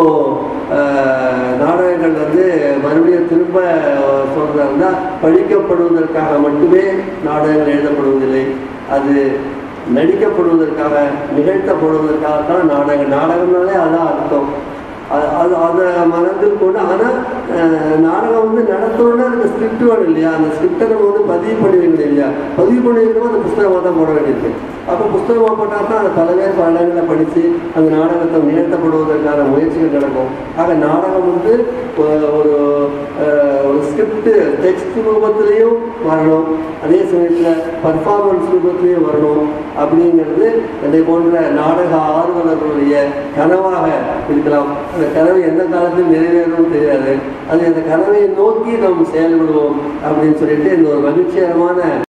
Speaker 1: நாடகங்கள் வந்து மறுபடியும் திரும்ப சொல்றதா இருந்தால் படிக்கப்படுவதற்காக மட்டுமே நாடகங்கள் எழுதப்படுவதில்லை அது நடிக்கப்படுவதற்காக நிகழ்த்தப்படுவதற்காக தான் நாடகம் நாடகம்னாலே அதான் அர்த்தம் அது அது அதை மனதில் கொண்டு ஆனால் நாடகம் வந்து நடத்தணும்னா அதுக்கு ஸ்கிரிப்ட் வேணும் இல்லையா அந்த ஸ்கிரிப்டை நம்ம வந்து பதிவு பண்ணி வைக்கணும் இல்லையா பதிவு பண்ணி வைக்கணும் அந்த புஸ்தகமாக தான் போட வேண்டியிருக்கு அப்போ புஸ்தகமாக போட்டால் தான் அதை பல பேர் பல இடங்களில் படித்து அந்த நாடகத்தை நிகழ்த்தப்படுவதற்கான முயற்சிகள் நடக்கும் ஆக நாடகம் வந்து ஒ- ஒரு அஹ், ஒரு ஸ்கிரிப்ட் டெக்ஸ்ட் ரூபத்திலையும் வரணும் அதே சமயத்தில் பர்ஃபார்மன்ஸ் ரூபத்திலையும் வரணும் அப்படிங்கிறது என்னை போன்ற நாடக ஆர்வலர்களுடைய கனவாக இருக்கலாம் அந்த கனவு எந்த காலத்தில் நிறைவேறும்னு தெரியாது அது அந்த கனவை நோக்கி நாம் செயல்படுவோம் அப்படின்னு சொல்லிட்டு இந்த ஒரு மகிழ்ச்சிகரமான